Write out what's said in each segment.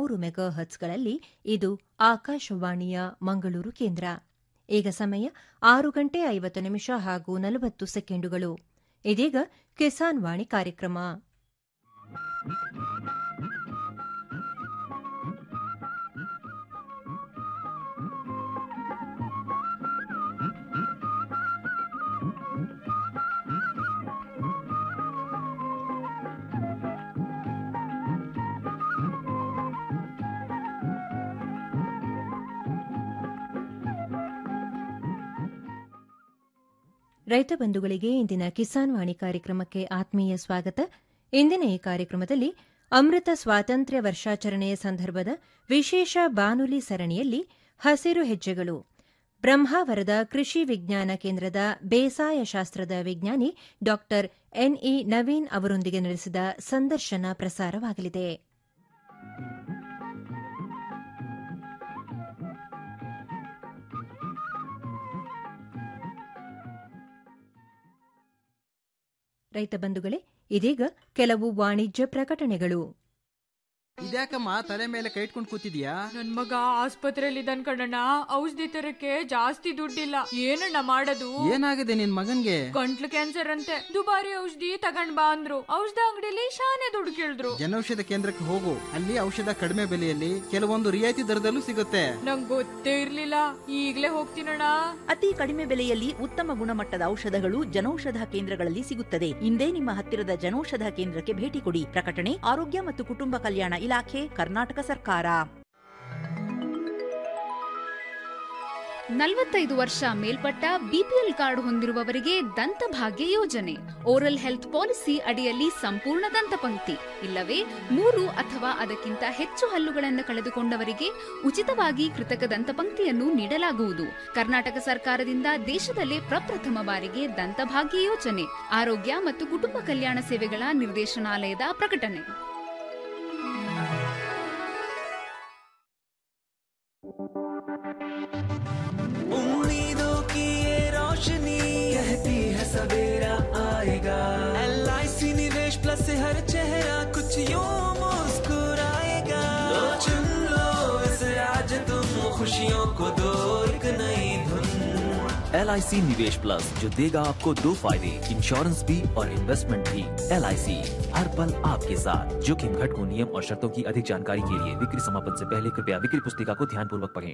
ಮೂರು ಮೆಗಾ ಹರ್ಟ್ಸ್ಗಳಲ್ಲಿ ಇದು ಆಕಾಶವಾಣಿಯ ಮಂಗಳೂರು ಕೇಂದ್ರ ಈಗ ಸಮಯ ಆರು ಗಂಟೆ ಐವತ್ತು ನಿಮಿಷ ಹಾಗೂ ನಲವತ್ತು ಸೆಕೆಂಡುಗಳು ಇದೀಗ ಕಿಸಾನ್ ವಾಣಿ ಕಾರ್ಯಕ್ರಮ ರೈತ ಬಂಧುಗಳಿಗೆ ಇಂದಿನ ಕಿಸಾನ್ ವಾಣಿ ಕಾರ್ಯಕ್ರಮಕ್ಕೆ ಆತ್ಮೀಯ ಸ್ವಾಗತ ಇಂದಿನ ಈ ಕಾರ್ಯಕ್ರಮದಲ್ಲಿ ಅಮೃತ ಸ್ವಾತಂತ್ರ್ಯ ವರ್ಷಾಚರಣೆಯ ಸಂದರ್ಭದ ವಿಶೇಷ ಬಾನುಲಿ ಸರಣಿಯಲ್ಲಿ ಹಸಿರು ಹೆಜ್ಜೆಗಳು ಬ್ರಹ್ಮಾವರದ ಕೃಷಿ ವಿಜ್ಞಾನ ಕೇಂದ್ರದ ಬೇಸಾಯ ಶಾಸ್ತ್ರದ ವಿಜ್ಞಾನಿ ಡಾ ಎನ್ಇ ನವೀನ್ ಅವರೊಂದಿಗೆ ನಡೆಸಿದ ಸಂದರ್ಶನ ಪ್ರಸಾರವಾಗಲಿದೆ ರೈತ ಬಂಧುಗಳೇ ಇದೀಗ ಕೆಲವು ವಾಣಿಜ್ಯ ಪ್ರಕಟಣೆಗಳು ಇದ್ಯಾಕಮ್ಮ ತಲೆ ಮೇಲೆ ಕೈ ಇಟ್ಕೊಂಡು ಕೂತಿದ್ಯಾ ನನ್ ಮಗ ಆಸ್ಪತ್ರೆಯಲ್ಲಿ ಇದ್ದಾನ್ ಕಣಣ್ಣ ಔಷಧಿ ತರಕ್ಕೆ ಜಾಸ್ತಿ ದುಡ್ಡಿಲ್ಲ ಏನಣ್ಣ ಮಾಡೋದು ಏನಾಗಿದೆ ನಿನ್ ಮಗನ್ಗೆ ಗಂಟ್ಲು ಕ್ಯಾನ್ಸರ್ ಅಂತೆ ದುಬಾರಿ ಔಷಧಿ ತಗೊಂಡ್ ಬಾ ಅಂದ್ರು ಔಷಧ ಅಂಗಡಿಲಿ ಶಾನೆ ದುಡ್ಡು ಕೇಳಿದ್ರು ಜನೌಷಧ ಕೇಂದ್ರಕ್ಕೆ ಹೋಗು ಅಲ್ಲಿ ಔಷಧ ಕಡಿಮೆ ಬೆಲೆಯಲ್ಲಿ ಕೆಲವೊಂದು ರಿಯಾಯಿತಿ ದರದಲ್ಲೂ ಸಿಗುತ್ತೆ ನಂಗ್ ಗೊತ್ತೇ ಇರ್ಲಿಲ್ಲ ಈಗ್ಲೇ ಹೋಗ್ತೀನಣ್ಣ ಅತಿ ಕಡಿಮೆ ಬೆಲೆಯಲ್ಲಿ ಉತ್ತಮ ಗುಣಮಟ್ಟದ ಔಷಧಗಳು ಜನೌಷಧ ಕೇಂದ್ರಗಳಲ್ಲಿ ಸಿಗುತ್ತದೆ ಇಂದೇ ನಿಮ್ಮ ಹತ್ತಿರದ ಜನೌಷಧ ಕೇಂದ್ರಕ್ಕೆ ಭೇಟಿ ಕೊಡಿ ಪ್ರಕಟಣೆ ಆರೋಗ್ಯ ಮತ್ತು ಕುಟುಂಬ ಕಲ್ಯಾಣ ಇಲಾಖೆ ಕರ್ನಾಟಕ ಸರ್ಕಾರ ನಲವತ್ತೈದು ವರ್ಷ ಮೇಲ್ಪಟ್ಟ ಬಿಪಿಎಲ್ ಕಾರ್ಡ್ ಹೊಂದಿರುವವರಿಗೆ ದಂತಭಾಗ್ಯ ಯೋಜನೆ ಓರಲ್ ಹೆಲ್ತ್ ಪಾಲಿಸಿ ಅಡಿಯಲ್ಲಿ ಸಂಪೂರ್ಣ ದಂತಪಂಕ್ತಿ ಇಲ್ಲವೇ ಮೂರು ಅಥವಾ ಅದಕ್ಕಿಂತ ಹೆಚ್ಚು ಹಲ್ಲುಗಳನ್ನು ಕಳೆದುಕೊಂಡವರಿಗೆ ಉಚಿತವಾಗಿ ಕೃತಕ ದಂತಪಂಕ್ತಿಯನ್ನು ನೀಡಲಾಗುವುದು ಕರ್ನಾಟಕ ಸರ್ಕಾರದಿಂದ ದೇಶದಲ್ಲೇ ಪ್ರಪ್ರಥಮ ಬಾರಿಗೆ ದಂತಭಾಗ್ಯ ಯೋಜನೆ ಆರೋಗ್ಯ ಮತ್ತು ಕುಟುಂಬ ಕಲ್ಯಾಣ ಸೇವೆಗಳ ನಿರ್ದೇಶನಾಲಯದ ಪ್ರಕಟಣೆ उम्मीदों की ये रोशनी कहती है सवेरा आएगा एल आई सी निवेश प्लस से हर चेहरा कुछ यूं मुस्कुराएगा तो चुन लो इस आज तुम खुशियों को दो एक नई धुन एल आई सी निवेश प्लस जो देगा आपको दो फायदे इंश्योरेंस भी और इन्वेस्टमेंट भी एल आई सी हर पल आपके साथ जोखिम घटकों नियम और शर्तों की अधिक जानकारी के लिए बिक्री समापन से पहले कृपया बिक्री पुस्तिका को ध्यान पूर्वक पढ़ें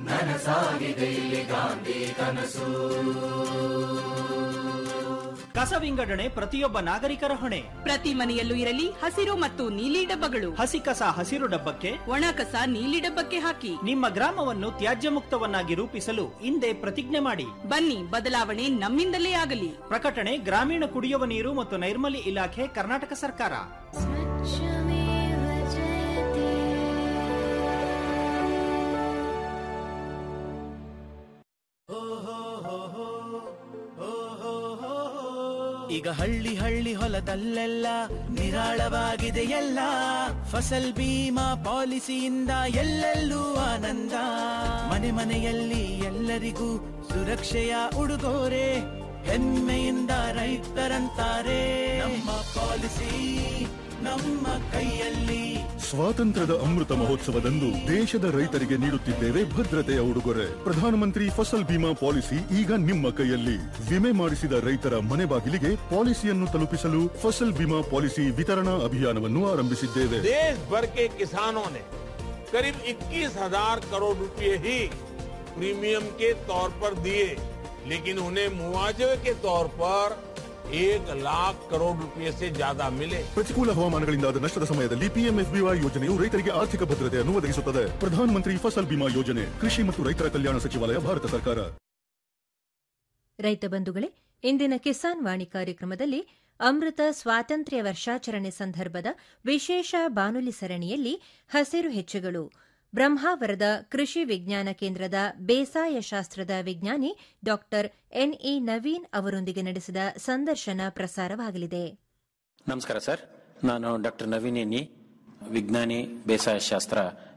ಕಸ ವಿಂಗಡಣೆ ಪ್ರತಿಯೊಬ್ಬ ನಾಗರಿಕರ ಹೊಣೆ ಪ್ರತಿ ಮನೆಯಲ್ಲೂ ಇರಲಿ ಹಸಿರು ಮತ್ತು ನೀಲಿ ಡಬ್ಬಗಳು ಹಸಿ ಕಸ ಹಸಿರು ಡಬ್ಬಕ್ಕೆ ಒಣ ಕಸ ನೀಲಿ ಡಬ್ಬಕ್ಕೆ ಹಾಕಿ ನಿಮ್ಮ ಗ್ರಾಮವನ್ನು ತ್ಯಾಜ್ಯ ಮುಕ್ತವನ್ನಾಗಿ ರೂಪಿಸಲು ಹಿಂದೆ ಪ್ರತಿಜ್ಞೆ ಮಾಡಿ ಬನ್ನಿ ಬದಲಾವಣೆ ನಮ್ಮಿಂದಲೇ ಆಗಲಿ ಪ್ರಕಟಣೆ ಗ್ರಾಮೀಣ ಕುಡಿಯುವ ನೀರು ಮತ್ತು ನೈರ್ಮಲ್ಯ ಇಲಾಖೆ ಕರ್ನಾಟಕ ಸರ್ಕಾರ ಈಗ ಹಳ್ಳಿ ಹಳ್ಳಿ ಹೊಲದಲ್ಲೆಲ್ಲ ನಿರಾಳವಾಗಿದೆ ಎಲ್ಲ ಫಸಲ್ ಬೀಮಾ ಪಾಲಿಸಿಯಿಂದ ಎಲ್ಲೆಲ್ಲೂ ಆನಂದ ಮನೆ ಮನೆಯಲ್ಲಿ ಎಲ್ಲರಿಗೂ ಸುರಕ್ಷೆಯ ಉಡುಗೊರೆ ಹೆಮ್ಮೆಯಿಂದ ರೈತರಂತಾರೆ ನಮ್ಮ ಪಾಲಿಸಿ ನಮ್ಮ ಕೈಯಲ್ಲಿ ಸ್ವಾತಂತ್ರ್ಯದ ಅಮೃತ ಮಹೋತ್ಸವದಂದು ದೇಶದ ರೈತರಿಗೆ ನೀಡುತ್ತಿದ್ದೇವೆ ಭದ್ರತೆಯ ಉಡುಗೊರೆ ಪ್ರಧಾನಮಂತ್ರಿ ಫಸಲ್ ಬಿಮಾ ಪಾಲಿಸಿ ಈಗ ನಿಮ್ಮ ಕೈಯಲ್ಲಿ ವಿಮೆ ಮಾಡಿಸಿದ ರೈತರ ಮನೆ ಬಾಗಿಲಿಗೆ ಪಾಲಿಸಿಯನ್ನು ತಲುಪಿಸಲು ಫಸಲ್ ಬಿಮಾ ಪಾಲಿಸಿ ವಿತರಣಾ ಅಭಿಯಾನವನ್ನು ಆರಂಭಿಸಿದ್ದೇವೆ देश भर के किसानों ने करीब 21,000 करोड़ रुपए ही प्रीमियम के तौर पर दिए लेकिन उन्हें मुआवजे के तौर पर एक लाख करोड़ रुपए से ज्यादा मिले ಪ್ರತಿಕೂಲ ಹವಾಮಾನಗಳಿಂದಾದ ನಷ್ಟದ ಸಮಯದಲ್ಲಿ ಪಿಎಂಎಫ್ಬಿವೈ ಯೋಜನೆಯು ರೈತರಿಗೆ ಆರ್ಥಿಕ ಭದ್ರತೆಯನ್ನು ಒದಗಿಸುತ್ತದೆ ಪ್ರಧಾನಮಂತ್ರಿ ಫಸಲ್ ಬಿಮಾ ಯೋಜನೆ ಕೃಷಿ ಮತ್ತು ರೈತರ ಕಲ್ಯಾಣ ಸಚಿವಾಲಯ ಭಾರತ ಸರ್ಕಾರ ರೈತ ಬಂಧುಗಳೇ ಇಂದಿನ ಕಿಸಾನ್ ವಾಣಿ ಕಾರ್ಯಕ್ರಮದಲ್ಲಿ ಅಮೃತ ಸ್ವಾತಂತ್ರ್ಯ ವರ್ಷಾಚರಣೆ ಸಂದರ್ಭದ ವಿಶೇಷ ಬಾನುಲಿ ಸರಣಿಯಲ್ಲಿ ಹಸಿರು ಹೆಚ್ಚುಗಳು ಬ್ರಹ್ಮಾವರದ ಕೃಷಿ ವಿಜ್ಞಾನ ಕೇಂದ್ರದ ಬೇಸಾಯ ಶಾಸ್ತ್ರದ ವಿಜ್ಞಾನಿ ಡಾ ಎನ್ಇ ನವೀನ್ ಅವರೊಂದಿಗೆ ನಡೆಸಿದ ಸಂದರ್ಶನ ಪ್ರಸಾರವಾಗಲಿದೆ ನಮಸ್ಕಾರ ಸರ್ ನಾನು ಡಾಕ್ಟರ್ ನವೀನ್ ಎನ್ನಿ ವಿಜ್ಞಾನಿ ಬೇಸಾಯ ಶಾಸ್ತ್ರ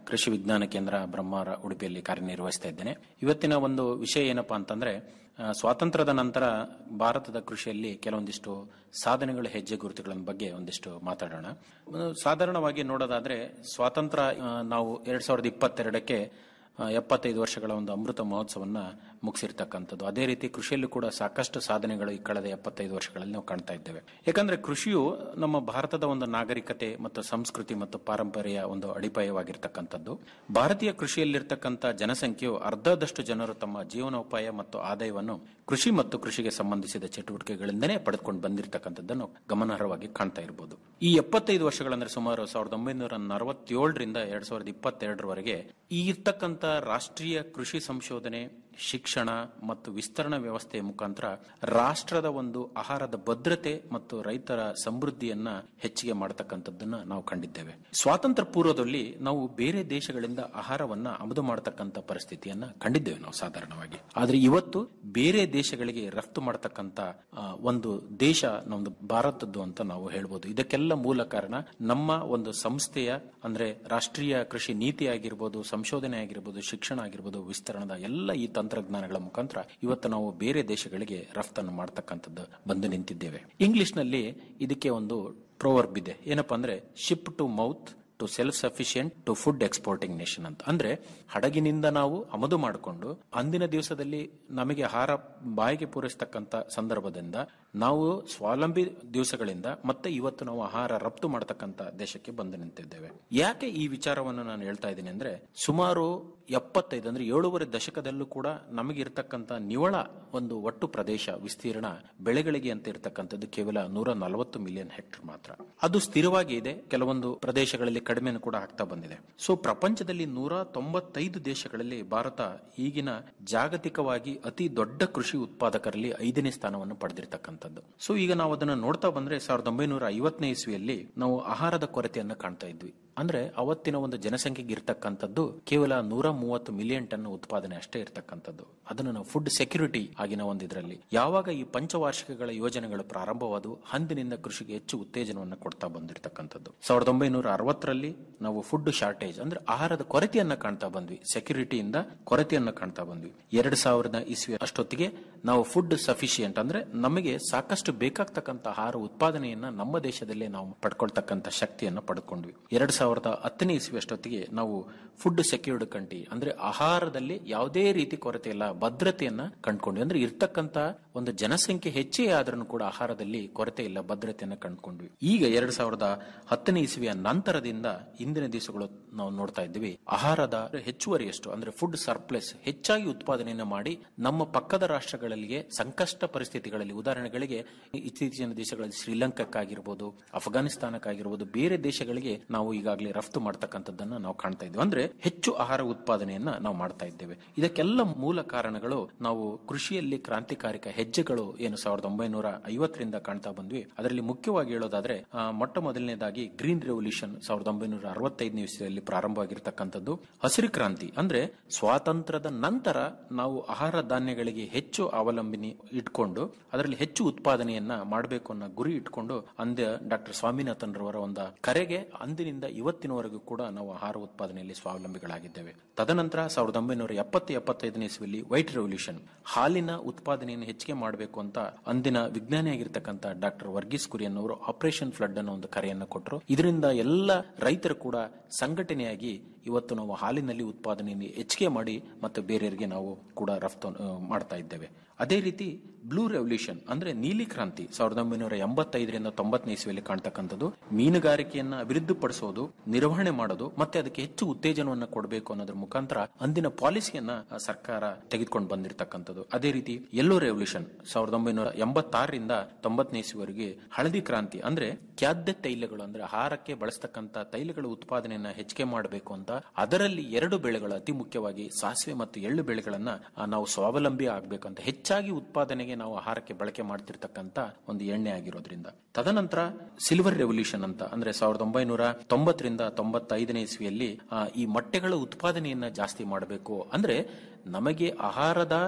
ಕೃಷಿ ವಿಜ್ಞಾನ ಕೇಂದ್ರ ಬ್ರಹ್ಮಾರ ಉಡುಪಿಯಲ್ಲಿ ಕಾರ್ಯನಿರ್ವಹಿಸ್ತಾ ಇದ್ದೇನೆ ಇವತ್ತಿನ ಒಂದು ವಿಷಯ ಏನಪ್ಪಾ ಅಂತಂದ್ರೆ ಆ, ಸ್ವಾತಂತ್ರ್ಯದ ನಂತರ ಭಾರತದ ಕೃಷಿಯಲ್ಲಿ ಕೆಲವೊಂದಿಷ್ಟು ಸಾಧನೆಗಳ ಹೆಜ್ಜೆ ಗುರುತುಗಳ ಬಗ್ಗೆ ಒಂದಿಷ್ಟು ಮಾತಾಡೋಣ ಒಂದು ಸಾಧಾರಣವಾಗಿ ನೋಡೋದಾದ್ರೆ ಸ್ವಾತಂತ್ರ್ಯ ಆ, ನಾವು ಎರಡ್ ಸಾವಿರದ ಇಪ್ಪತ್ತೆರಡಕ್ಕೆ ಆ, ಎಪ್ಪತ್ತೈದು ವರ್ಷಗಳ ಒಂದು ಅಮೃತ ಮಹೋತ್ಸವನ್ನ ಮುಗಿಸಿರ್ತಕ್ಕಂಥದ್ದು ಅದೇ ರೀತಿ ಕೃಷಿಯಲ್ಲೂ ಕೂಡ ಸಾಕಷ್ಟು ಸಾಧನೆಗಳು ಈ ಕಳೆದ ಎಪ್ಪತ್ತೈದು ವರ್ಷಗಳಲ್ಲಿ ನಾವು ಕಾಣ್ತಾ ಇದ್ದೇವೆ ಯಾಕಂದ್ರೆ ಕೃಷಿಯು ನಮ್ಮ ಭಾರತದ ಒಂದು ನಾಗರಿಕತೆ ಮತ್ತು ಸಂಸ್ಕೃತಿ ಮತ್ತು ಪಾರಂಪರ್ಯ ಒಂದು ಅಡಿಪಾಯವಾಗಿರ್ತಕ್ಕಂಥದ್ದು ಭಾರತೀಯ ಕೃಷಿಯಲ್ಲಿರ್ತಕ್ಕಂಥ ಜನಸಂಖ್ಯೆಯು ಅರ್ಧದಷ್ಟು ಜನರು ತಮ್ಮ ಜೀವನೋಪಾಯ ಮತ್ತು ಆದಾಯವನ್ನು ಕೃಷಿ ಮತ್ತು ಕೃಷಿಗೆ ಸಂಬಂಧಿಸಿದ ಚಟುವಟಿಕೆಗಳಿಂದನೇ ಪಡೆದುಕೊಂಡು ಬಂದಿರತಕ್ಕಂಥದ್ದನ್ನು ಗಮನಾರ್ಹವಾಗಿ ಕಾಣ್ತಾ ಇರಬಹುದು ಈ ಎಪ್ಪತ್ತೈದು ವರ್ಷಗಳಂದ್ರೆ ಸುಮಾರು ಸಾವಿರದ ಒಂಬೈನೂರ ನಲವತ್ತೇಳರಿಂದ ಎರಡ್ ಸಾವಿರದ ಇಪ್ಪತ್ತೆರಡರವರೆಗೆ ಈ ಇರ್ತಕ್ಕಂಥ ರಾಷ್ಟ್ರೀಯ ಕೃಷಿ ಸಂಶೋಧನೆ ಶಿಕ್ಷಣ ಮತ್ತು ವಿಸ್ತರಣಾ ವ್ಯವಸ್ಥೆಯ ಮುಖಾಂತರ ರಾಷ್ಟ್ರದ ಒಂದು ಆಹಾರದ ಭದ್ರತೆ ಮತ್ತು ರೈತರ ಸಮೃದ್ಧಿಯನ್ನ ಹೆಚ್ಚಿಗೆ ಮಾಡತಕ್ಕಂಥದ್ದನ್ನ ನಾವು ಕಂಡಿದ್ದೇವೆ ಸ್ವಾತಂತ್ರ್ಯ ಪೂರ್ವದಲ್ಲಿ ನಾವು ಬೇರೆ ದೇಶಗಳಿಂದ ಆಹಾರವನ್ನ ಆಮದು ಮಾಡತಕ್ಕಂಥ ಪರಿಸ್ಥಿತಿಯನ್ನ ಕಂಡಿದ್ದೇವೆ ನಾವು ಸಾಧಾರಣವಾಗಿ ಆದ್ರೆ ಇವತ್ತು ಬೇರೆ ದೇಶಗಳಿಗೆ ರಫ್ತು ಮಾಡತಕ್ಕಂತ ಆ, ಒಂದು ದೇಶ ನಮ್ದು ಭಾರತದ್ದು ಅಂತ ನಾವು ಹೇಳ್ಬೋದು ಇದಕ್ಕೆಲ್ಲ ಮೂಲ ಕಾರಣ ನಮ್ಮ ಒಂದು ಸಂಸ್ಥೆಯ ಅಂದ್ರೆ ರಾಷ್ಟ್ರೀಯ ಕೃಷಿ ನೀತಿ ಆಗಿರ್ಬೋದು ಸಂಶೋಧನೆ ಆಗಿರ್ಬೋದು ಶಿಕ್ಷಣ ಆಗಿರ್ಬೋದು ವಿಸ್ತರಣದ ಎಲ್ಲ ಈ ತಂತ್ರಜ್ಞಾನಗಳ ಮುಖಾಂತರ ಇವತ್ತು ನಾವು ಬೇರೆ ದೇಶಗಳಿಗೆ ರಫ್ತನ್ನು ಮಾಡ್ತಕ್ಕಂಥದ್ದು ಬಂದು ನಿಂತಿದ್ದೇವೆ ಇಂಗ್ಲಿಷ್ ನಲ್ಲಿ ಇದಕ್ಕೆ ಒಂದು ಪ್ರೋವರ್ಬ್ ಇದೆ ಏನಪ್ಪಾ ಅಂದ್ರೆ ship to mouth to self sufficient to food exporting nation ಅಂತ ಅಂದ್ರೆ ಹಡಗಿನಿಂದ ನಾವು ಆಮದು ಮಾಡಿಕೊಂಡು ಅಂದಿನ ದಿವಸದಲ್ಲಿ ನಮಗೆ ಆಹಾರ ಬಾಯಿಗೆ ಪೂರೈಸತಕ್ಕಂತ ಸಂದರ್ಭದಿಂದ ನಾವು ಸ್ವಾವಲಂಬಿ ದಿವಸಗಳಿಂದ ಮತ್ತೆ ಇವತ್ತು ನಾವು ಆಹಾರ ರಫ್ತು ಮಾಡತಕ್ಕಂತ ದೇಶಕ್ಕೆ ಬಂದು ನಿಂತಿದ್ದೇವೆ ಯಾಕೆ ಈ ವಿಚಾರವನ್ನು ನಾನು ಹೇಳ್ತಾ ಇದ್ದೀನಿ ಅಂದ್ರೆ ಸುಮಾರು ಎಪ್ಪತ್ತೈದು ಅಂದ್ರೆ ಏಳೂವರೆ ದಶಕದಲ್ಲೂ ಕೂಡ ನಮಗೆ ಇರತಕ್ಕಂತ ನಿವಳ ಒಂದು ಒಟ್ಟು ಪ್ರದೇಶ ವಿಸ್ತೀರ್ಣ ಬೆಳೆಗಳಿಗೆ ಅಂತ ಇರತಕ್ಕಂಥದ್ದು ಕೇವಲ ನೂರ ನಲವತ್ತು ಮಿಲಿಯನ್ ಹೆಕ್ಟರ್ ಮಾತ್ರ ಅದು ಸ್ಥಿರವಾಗಿ ಇದೆ ಕೆಲವೊಂದು ಪ್ರದೇಶಗಳಲ್ಲಿ ಕಡಿಮೆನೂ ಕೂಡ ಆಗ್ತಾ ಬಂದಿದೆ ಸೊ ಪ್ರಪಂಚದಲ್ಲಿ ನೂರ ತೊಂಬತ್ತೈದು ದೇಶಗಳಲ್ಲಿ ಭಾರತ ಈಗಿನ ಜಾಗತಿಕವಾಗಿ ಅತಿ ದೊಡ್ಡ ಕೃಷಿ ಉತ್ಪಾದಕರಲ್ಲಿ ಐದನೇ ಸ್ಥಾನವನ್ನು ಪಡೆದಿರತಕ್ಕಂಥದ್ದು ಸೊ ಈಗ ನಾವು ಅದನ್ನ ನೋಡ್ತಾ ಬಂದ್ರೆ ಸಾವಿರದ ಒಂಬೈನೂರ ಐವತ್ತನೇ ಇಸ್ವಿಯಲ್ಲಿ ನಾವು ಆಹಾರದ ಕೊರತೆಯನ್ನು ಕಾಣ್ತಾ ಇದ್ವಿ ಅಂದ್ರೆ ಅವತ್ತಿನ ಒಂದು ಜನಸಂಖ್ಯೆಗೆ ಇರ್ತಕ್ಕಂಥದ್ದು ಕೇವಲ ನೂರ ಮೂವತ್ತು ಮಿಲಿಯನ್ ಟನ್ ಉತ್ಪಾದನೆ ಅಷ್ಟೇ ಇರತಕ್ಕಂಥದ್ದು ಅದನ್ನು ನಾವು ಫುಡ್ ಸೆಕ್ಯೂರಿಟಿ ಆಗಿನ ಒಂದು ಇದರಲ್ಲಿ ಯಾವಾಗ ಈ ಪಂಚವಾರ್ಷಿಕಗಳ ಯೋಜನೆಗಳು ಪ್ರಾರಂಭವಾದವು ಅಂದಿನಿಂದ ಕೃಷಿಗೆ ಹೆಚ್ಚು ಉತ್ತೇಜನವನ್ನು ಕೊಡ್ತಾ ಬಂದಿರತಕ್ಕಂಥದ್ದು ಸಾವಿರದ ಒಂಬೈನೂರ ಅರವತ್ತರಲ್ಲಿ ನಾವು ಫುಡ್ ಶಾರ್ಟೇಜ್ ಅಂದ್ರೆ ಆಹಾರದ ಕೊರತೆಯನ್ನ ಕಾಣ್ತಾ ಬಂದ್ವಿ ಸೆಕ್ಯೂರಿಟಿಯಿಂದ ಕೊರತೆಯನ್ನ ಕಾಣ್ತಾ ಬಂದ್ವಿ ಎರಡ್ ಸಾವಿರದ ಇಸ್ವಿ ಅಷ್ಟೊತ್ತಿಗೆ ನಾವು ಫುಡ್ ಸಫಿಶಿಯಂಟ್ ಅಂದ್ರೆ ನಮಗೆ ಸಾಕಷ್ಟು ಬೇಕಾಗ್ತಕ್ಕಂಥ ಆಹಾರ ಉತ್ಪಾದನೆಯನ್ನ ನಮ್ಮ ದೇಶದಲ್ಲೇ ನಾವು ಪಡ್ಕೊಳ್ತಕ್ಕಂಥ ಶಕ್ತಿಯನ್ನ ಪಡ್ಕೊಂಡ್ವಿ ಎರಡ್ ಸಾವಿರದ ಹತ್ತನೇ ಇಸ್ವಿ ಅಷ್ಟೊತ್ತಿಗೆ ನಾವು ಫುಡ್ ಸೆಕ್ಯೂರ್ಡ್ ಕಂಟ್ರಿ ಅಂದ್ರೆ ಆಹಾರದಲ್ಲಿ ಯಾವುದೇ ರೀತಿ ಕೊರತೆ ಇಲ್ಲ ಭದ್ರತೆಯನ್ನ ಕಂಡ್ಕೊಂಡ್ವಿ ಅಂದ್ರೆ ಇರ್ತಕ್ಕಂತ ಒಂದು ಜನಸಂಖ್ಯೆ ಹೆಚ್ಚೇ ಆದ್ರೂ ಕೂಡ ಆಹಾರದಲ್ಲಿ ಕೊರತೆ ಇಲ್ಲ ಭದ್ರತೆಯನ್ನ ಕಂಡ್ಕೊಂಡ್ವಿ ಈಗ ಎರಡ್ ಸಾವಿರದ ಹತ್ತನೇ ಇಸ್ವಿಯ ನಂತರದಿಂದ ಇಂದಿನ ದಿವಸಗಳು ನಾವು ನೋಡ್ತಾ ಇದ್ದೀವಿ ಆಹಾರದ ಹೆಚ್ಚುವರಿಯಷ್ಟು ಅಂದ್ರೆ ಫುಡ್ ಸರ್ಪ್ಲೆಸ್ ಹೆಚ್ಚಾಗಿ ಉತ್ಪಾದನೆಯನ್ನು ಮಾಡಿ ನಮ್ಮ ಪಕ್ಕದ ರಾಷ್ಟ್ರಗಳಿಗೆ ಸಂಕಷ್ಟ ಪರಿಸ್ಥಿತಿಗಳಲ್ಲಿ ಉದಾಹರಣೆಗಳಿಗೆ ಇತ್ತೀಚಿನ ದೇಶಗಳಲ್ಲಿ ಶ್ರೀಲಂಕಾಕ್ಕಾಗಿರ್ಬೋದು ಅಫ್ಘಾನಿಸ್ತಾನಕ್ಕಾಗಿರ್ಬೋದು ಬೇರೆ ದೇಶಗಳಿಗೆ ನಾವು ಈಗಾಗಲೇ ರಫ್ತು ಮಾಡ್ತಕ್ಕಂಥದ್ದನ್ನ ನಾವು ಕಾಣ್ತಾ ಇದ್ವಿ ಅಂದ್ರೆ ಹೆಚ್ಚು ಆಹಾರ ಉತ್ಪಾದನೆಯನ್ನ ನಾವು ಮಾಡ್ತಾ ಇದ್ದೇವೆ ಇದಕ್ಕೆಲ್ಲ ಮೂಲ ಕಾರಣಗಳು ನಾವು ಕೃಷಿಯಲ್ಲಿ ಕ್ರಾಂತಿಕಾರಿಕ ಹೆಜ್ಜೆಗಳು ಏನು ಸಾವಿರದ ಒಂಬೈನೂರ ಐವತ್ತರಿಂದ ಕಾಣ್ತಾ ಬಂದ್ವಿ ಅದರಲ್ಲಿ ಮುಖ್ಯವಾಗಿ ಹೇಳೋದಾದ್ರೆ ಆ, ಮೊಟ್ಟ ಮೊದಲನೇದಾಗಿ ಗ್ರೀನ್ ರೆವಲ್ಯೂಷನ್ ಸಾವಿರದ ಒಂಬೈನೂರ ಅರವತ್ತೈದನೇ ಇಸ್ವಿಯಲ್ಲಿ ಪ್ರಾರಂಭವಾಗಿರ್ತಕ್ಕಂಥದ್ದು ಹಸಿರು ಕ್ರಾಂತಿ ಅಂದ್ರೆ ಸ್ವಾತಂತ್ರ್ಯದ ನಂತರ ನಾವು ಆಹಾರ ಧಾನ್ಯಗಳಿಗೆ ಹೆಚ್ಚು ಅವಲಂಬನೆ ಇಟ್ಕೊಂಡು ಅದರಲ್ಲಿ ಹೆಚ್ಚು ಉತ್ಪಾದನೆಯನ್ನ ಮಾಡಬೇಕು ಅನ್ನೋ ಗುರಿ ಇಟ್ಕೊಂಡು ಅಂದ ಡಾಕ್ಟರ್ ಸ್ವಾಮಿನಾಥನ್ ರವರ ಒಂದು ಕರೆಗೆ ಅಂದಿನಿಂದ ಇವತ್ತಿನವರೆಗೂ ಕೂಡ ನಾವು ಆಹಾರ ಉತ್ಪಾದನೆಯಲ್ಲಿ ಸ್ವಾವಲಂಬಿಗಳಾಗಿದ್ದೇವೆ ತದನಂತರ ಸಾವಿರದ ಒಂಬೈನೂರ ಎಪ್ಪತ್ತು ಎಪ್ಪತ್ತೈದನೇ ಇಸ್ವಿಯಲ್ಲಿ ವೈಟ್ ರೆವಲ್ಯೂಷನ್ ಹಾಲಿನ ಉತ್ಪಾದನೆಯನ್ನು ಹೆಚ್ಚಿಗೆ ಮಾಡಬೇಕು ಅಂತ ಅಂದಿನ ವಿಜ್ಞಾನಿಯಾಗಿರ್ತಕ್ಕಂಥ ಡಾಕ್ಟರ್ ವರ್ಗೀಸ್ ಕುರಿಯನ್ ಅವರು ಆಪರೇಷನ್ ಫ್ಲಡ್ ಅನ್ನೋ ಒಂದು ಕರೆಯನ್ನು ಕೊಟ್ಟರು ಇದರಿಂದ ಎಲ್ಲ ರೈತರು ಕೂಡ ಸಂಘಟನೆಯಾಗಿ ಇವತ್ತು ನಾವು ಹಾಲಿನಲ್ಲಿ ಉತ್ಪಾದನೆಯನ್ನು ಹೆಚ್ಚಿಗೆ ಮಾಡಿ ಮತ್ತು ಬೇರೆಯವರಿಗೆ ನಾವು ಕೂಡ ರಫ್ತು ಆ, ಮಾಡ್ತಾ ಇದ್ದೇವೆ ಅದೇ ರೀತಿ ಬ್ಲೂ ರೆವಲ್ಯೂಷನ್ ಅಂದ್ರೆ ನೀಲಿ ಕ್ರಾಂತಿ ಸಾವಿರದ ಒಂಬೈನೂರ ಎಂಬತ್ತೈದರಿಂದ ತೊಂಬತ್ತನೇ ಇಸ್ವಿಯಲ್ಲಿ ಕಾಣ್ತಕ್ಕಂಥದ್ದು ಮೀನುಗಾರಿಕೆಯನ್ನ ಅಭಿವೃದ್ಧಿಪಡಿಸೋದು ನಿರ್ವಹಣೆ ಮಾಡೋದು ಮತ್ತೆ ಅದಕ್ಕೆ ಹೆಚ್ಚು ಉತ್ತೇಜನವನ್ನು ಕೊಡಬೇಕು ಅನ್ನೋದ್ರ ಮುಖಾಂತರ ಅಂದಿನ ಪಾಲಿಸಿಯನ್ನ ಆ, ಸರ್ಕಾರ ತೆಗೆದುಕೊಂಡು ಬಂದಿರತಕ್ಕಂಥದ್ದು ಅದೇ ರೀತಿ ಯೆಲ್ಲೋ ರೆವಲ್ಯೂಷನ್ ಸಾವಿರದ ಒಂಬೈನೂರ ಎಂಬತ್ತಾರರಿಂದ ತೊಂಬತ್ತನೇ ಇಸ್ವಿವರೆಗೆ ಹಳದಿ ಕ್ರಾಂತಿ ಅಂದ್ರೆ ಖಾದ್ಯ ತೈಲಗಳು ಅಂದ್ರೆ ಆಹಾರಕ್ಕೆ ಬಳಸ್ತಕ್ಕಂಥ ತೈಲಗಳ ಉತ್ಪಾದನೆಯನ್ನ ಹೆಚ್ಚಿಗೆ ಮಾಡಬೇಕು ಅಂತ ಅದರಲ್ಲಿ ಎರಡು ಬೆಳೆಗಳು ಅತಿ ಮುಖ್ಯವಾಗಿ ಸಾಸಿವೆ ಮತ್ತು ಎಳ್ಳು ಬೆಳೆಗಳನ್ನ ಆ, ನಾವು ಸ್ವಾವಲಂಬಿ ಆಗ್ಬೇಕಂತ ಹೆಚ್ಚಾಗಿ ಉತ್ಪಾದನೆಗೆ ನಾವು ಆಹಾರಕ್ಕೆ ಬಳಕೆ ಮಾಡ್ತಿರ್ತಕ್ಕಂಥ ಒಂದು ಎಣ್ಣೆ ಆಗಿರೋದ್ರಿಂದ ತದನಂತರ ಸಿಲ್ವರ್ ರೆವಲ್ಯೂಷನ್ ಅಂತ ಅಂದ್ರೆ ಸಾವಿರದ ಒಂಬೈನೂರ ತೊಂಬತ್ತರಿಂದ ತೊಂಬತ್ತೈದನೇ ಇಸ್ವಿಯಲ್ಲಿ ಆ, ಈ ಮೊಟ್ಟೆಗಳ ಉತ್ಪಾದನೆಯನ್ನ ಜಾಸ್ತಿ ಮಾಡಬೇಕು ಅಂದ್ರೆ ನಮಗೆ ಆಹಾರದ